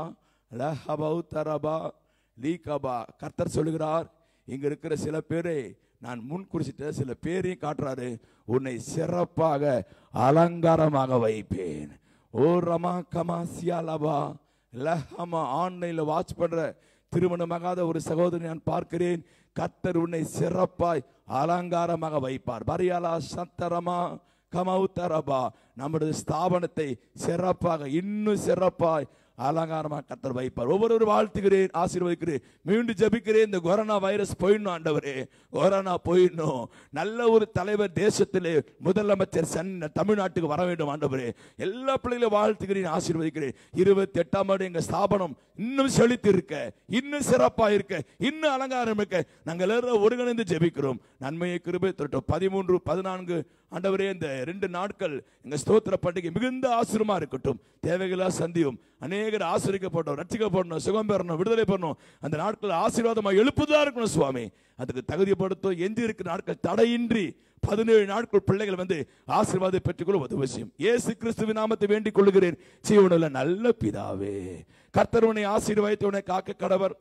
லஹபௌ ரபா லீகபா கர்த்தர் சொல்லுகிறார் இங்க இருக்கிற சில பேரை நான் முன் குறிச்சிட்ட சில பேரையும் காட்டுறாரு உன்னை சிறப்பாக அலங்காரமாக வைப்பேன் ஓ ரமா கமா சியாலபா லஹமா ஆன்லைன்ல வாட்ச் பண்ற திருமணமாகாத ஒரு சகோதரி நான் பார்க்கிறேன் கர்த்தர் உன்னை சிறப்பாய் அலங்காரமாக வைப்பார் பரியாலா சத்தரமா கமௌத்தரபா நம்முடைய ஸ்தாபனத்தை சிறப்பாக இன்னும் சிறப்பாய் அலங்காரமாக கத்தர் வைப்பார் ஒவ்வொரு வாழ்த்துகிறேன் ஆசீர்வதிக்கிறேன் மீண்டும் ஜெபிக்கிறேன் இந்த கொரோனா வைரஸ் போயிடணும் ஆண்டவரே கொரோனா போயிடணும் நல்ல ஒரு தலைவர் தேசத்திலே முதலமைச்சர் சன் தமிழ்நாட்டுக்கு வர வேண்டும் ஆண்டவரே எல்லா பிள்ளைகளும் வாழ்த்துகிறேன் ஆசீர்வதிக்கிறேன் இருபத்தி எட்டாம் ஆண்டு எங்க ஸ்தாபனம் இன்னும் செழித்து இருக்க இன்னும் சிறப்பா இருக்க இன்னும் அலங்காரம் இருக்க நாங்கள் எல்லாரும் ஒருங்கிணைந்து ஜெபிக்கிறோம் நன்மையை கிருபை தொட்டோம் பதிமூன்று பதினான்கு ஆண்டவரே இந்த ரெண்டு நாட்கள் எங்க ஸ்தோத்திர பண்டிகை மிகுந்த ஆசிரமா இருக்கட்டும் தேவைகளா சந்தியும் அநேகர் ஆசிரிக்கப்பட்டோம் ரட்சிக்கப்படணும் சுகம் பெறணும் விடுதலை பண்ணணும் அந்த நாட்கள் ஆசீர்வாதமா எழுப்புதா இருக்கணும் சுவாமி அதுக்கு தகுதிப்படுத்தும் எஞ்சி இருக்கிற நாட்கள் தடையின்றி பதினேழு நாட்கள் பிள்ளைகள் வந்து ஆசீர்வாதம் பெற்றுக்கொள்ள உதவி செய்யும் இயேசு கிறிஸ்துவின் நாமத்தை வேண்டிக் கொள்கிறேன் ஜீவனுள்ள நல்ல பிதாவே கர்த்தர் உன்னை ஆசீர்வாதத்தை உன்னை காக்க கடவர்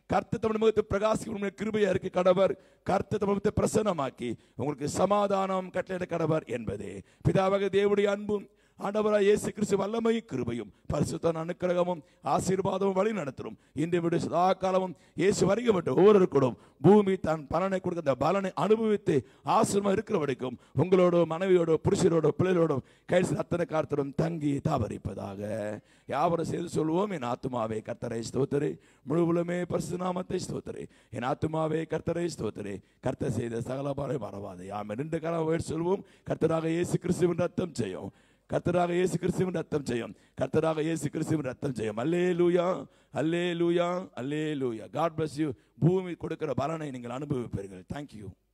கர்த்த தமிழ் முகத்தை பிரகாசிக்க உங்களுடைய கிருபையா இருக்க கடவர் கர்த்த தமிழ் முகத்தை பிரசன்னமாக்கி உங்களுக்கு சமாதானம் கட்டளையிட கடவர் என்பதே பிதாவாக தேவனுடைய அன்பும் ஆண்டவராய் இயேசு கிறிஸ்து வல்லமை கிருபையும் பரிசுத்த அனுக்கிரகமும் ஆசீர்வாதமும் வழி நடத்தும் இன்று விட சதா காலமும் இயேசு வருகப்பட்டு ஒவ்வொருவருக்கும் பூமி தன் பலனை கொடுக்க அந்த பலனை அனுபவித்து ஆசிரமம் இருக்கிற வரைக்கும் உங்களோட மனைவியோட புருஷரோட பிள்ளைகளோட கைசி அத்தனை காலத்திலும் தங்கி தாபரிப்பதாக யாவரும் செய்து சொல்வோம் என் ஆத்துமாவே கர்த்தரை ஸ்தோத்தரே முழுவலுமே பரிசுநாமத்தை ஸ்தோத்தரே என் ஆத்துமாவே கர்த்தரை ஸ்தோத்தரே கர்த்தர் செய்த சகலபாரை மறவாதே யாம் ரெண்டு காலம் சொல்வோம் கர்த்தராக இயேசு கிறிஸ்துவின் ரத்தம் செய்யும் கர்த்தராக இயேசு கிறிஸ்துவின் ரத்தம் செய்யும் கர்த்தராக இயேசு கிறிஸ்துவின் ரத்தம் செய்யும் அல்லே லூயா அல்லே லூயா அல்லே லூயா காட் பிளஸ் யூ பூமி கொடுக்கிற பலனை நீங்கள் அனுபவிப்பீர்கள் தேங்க்யூ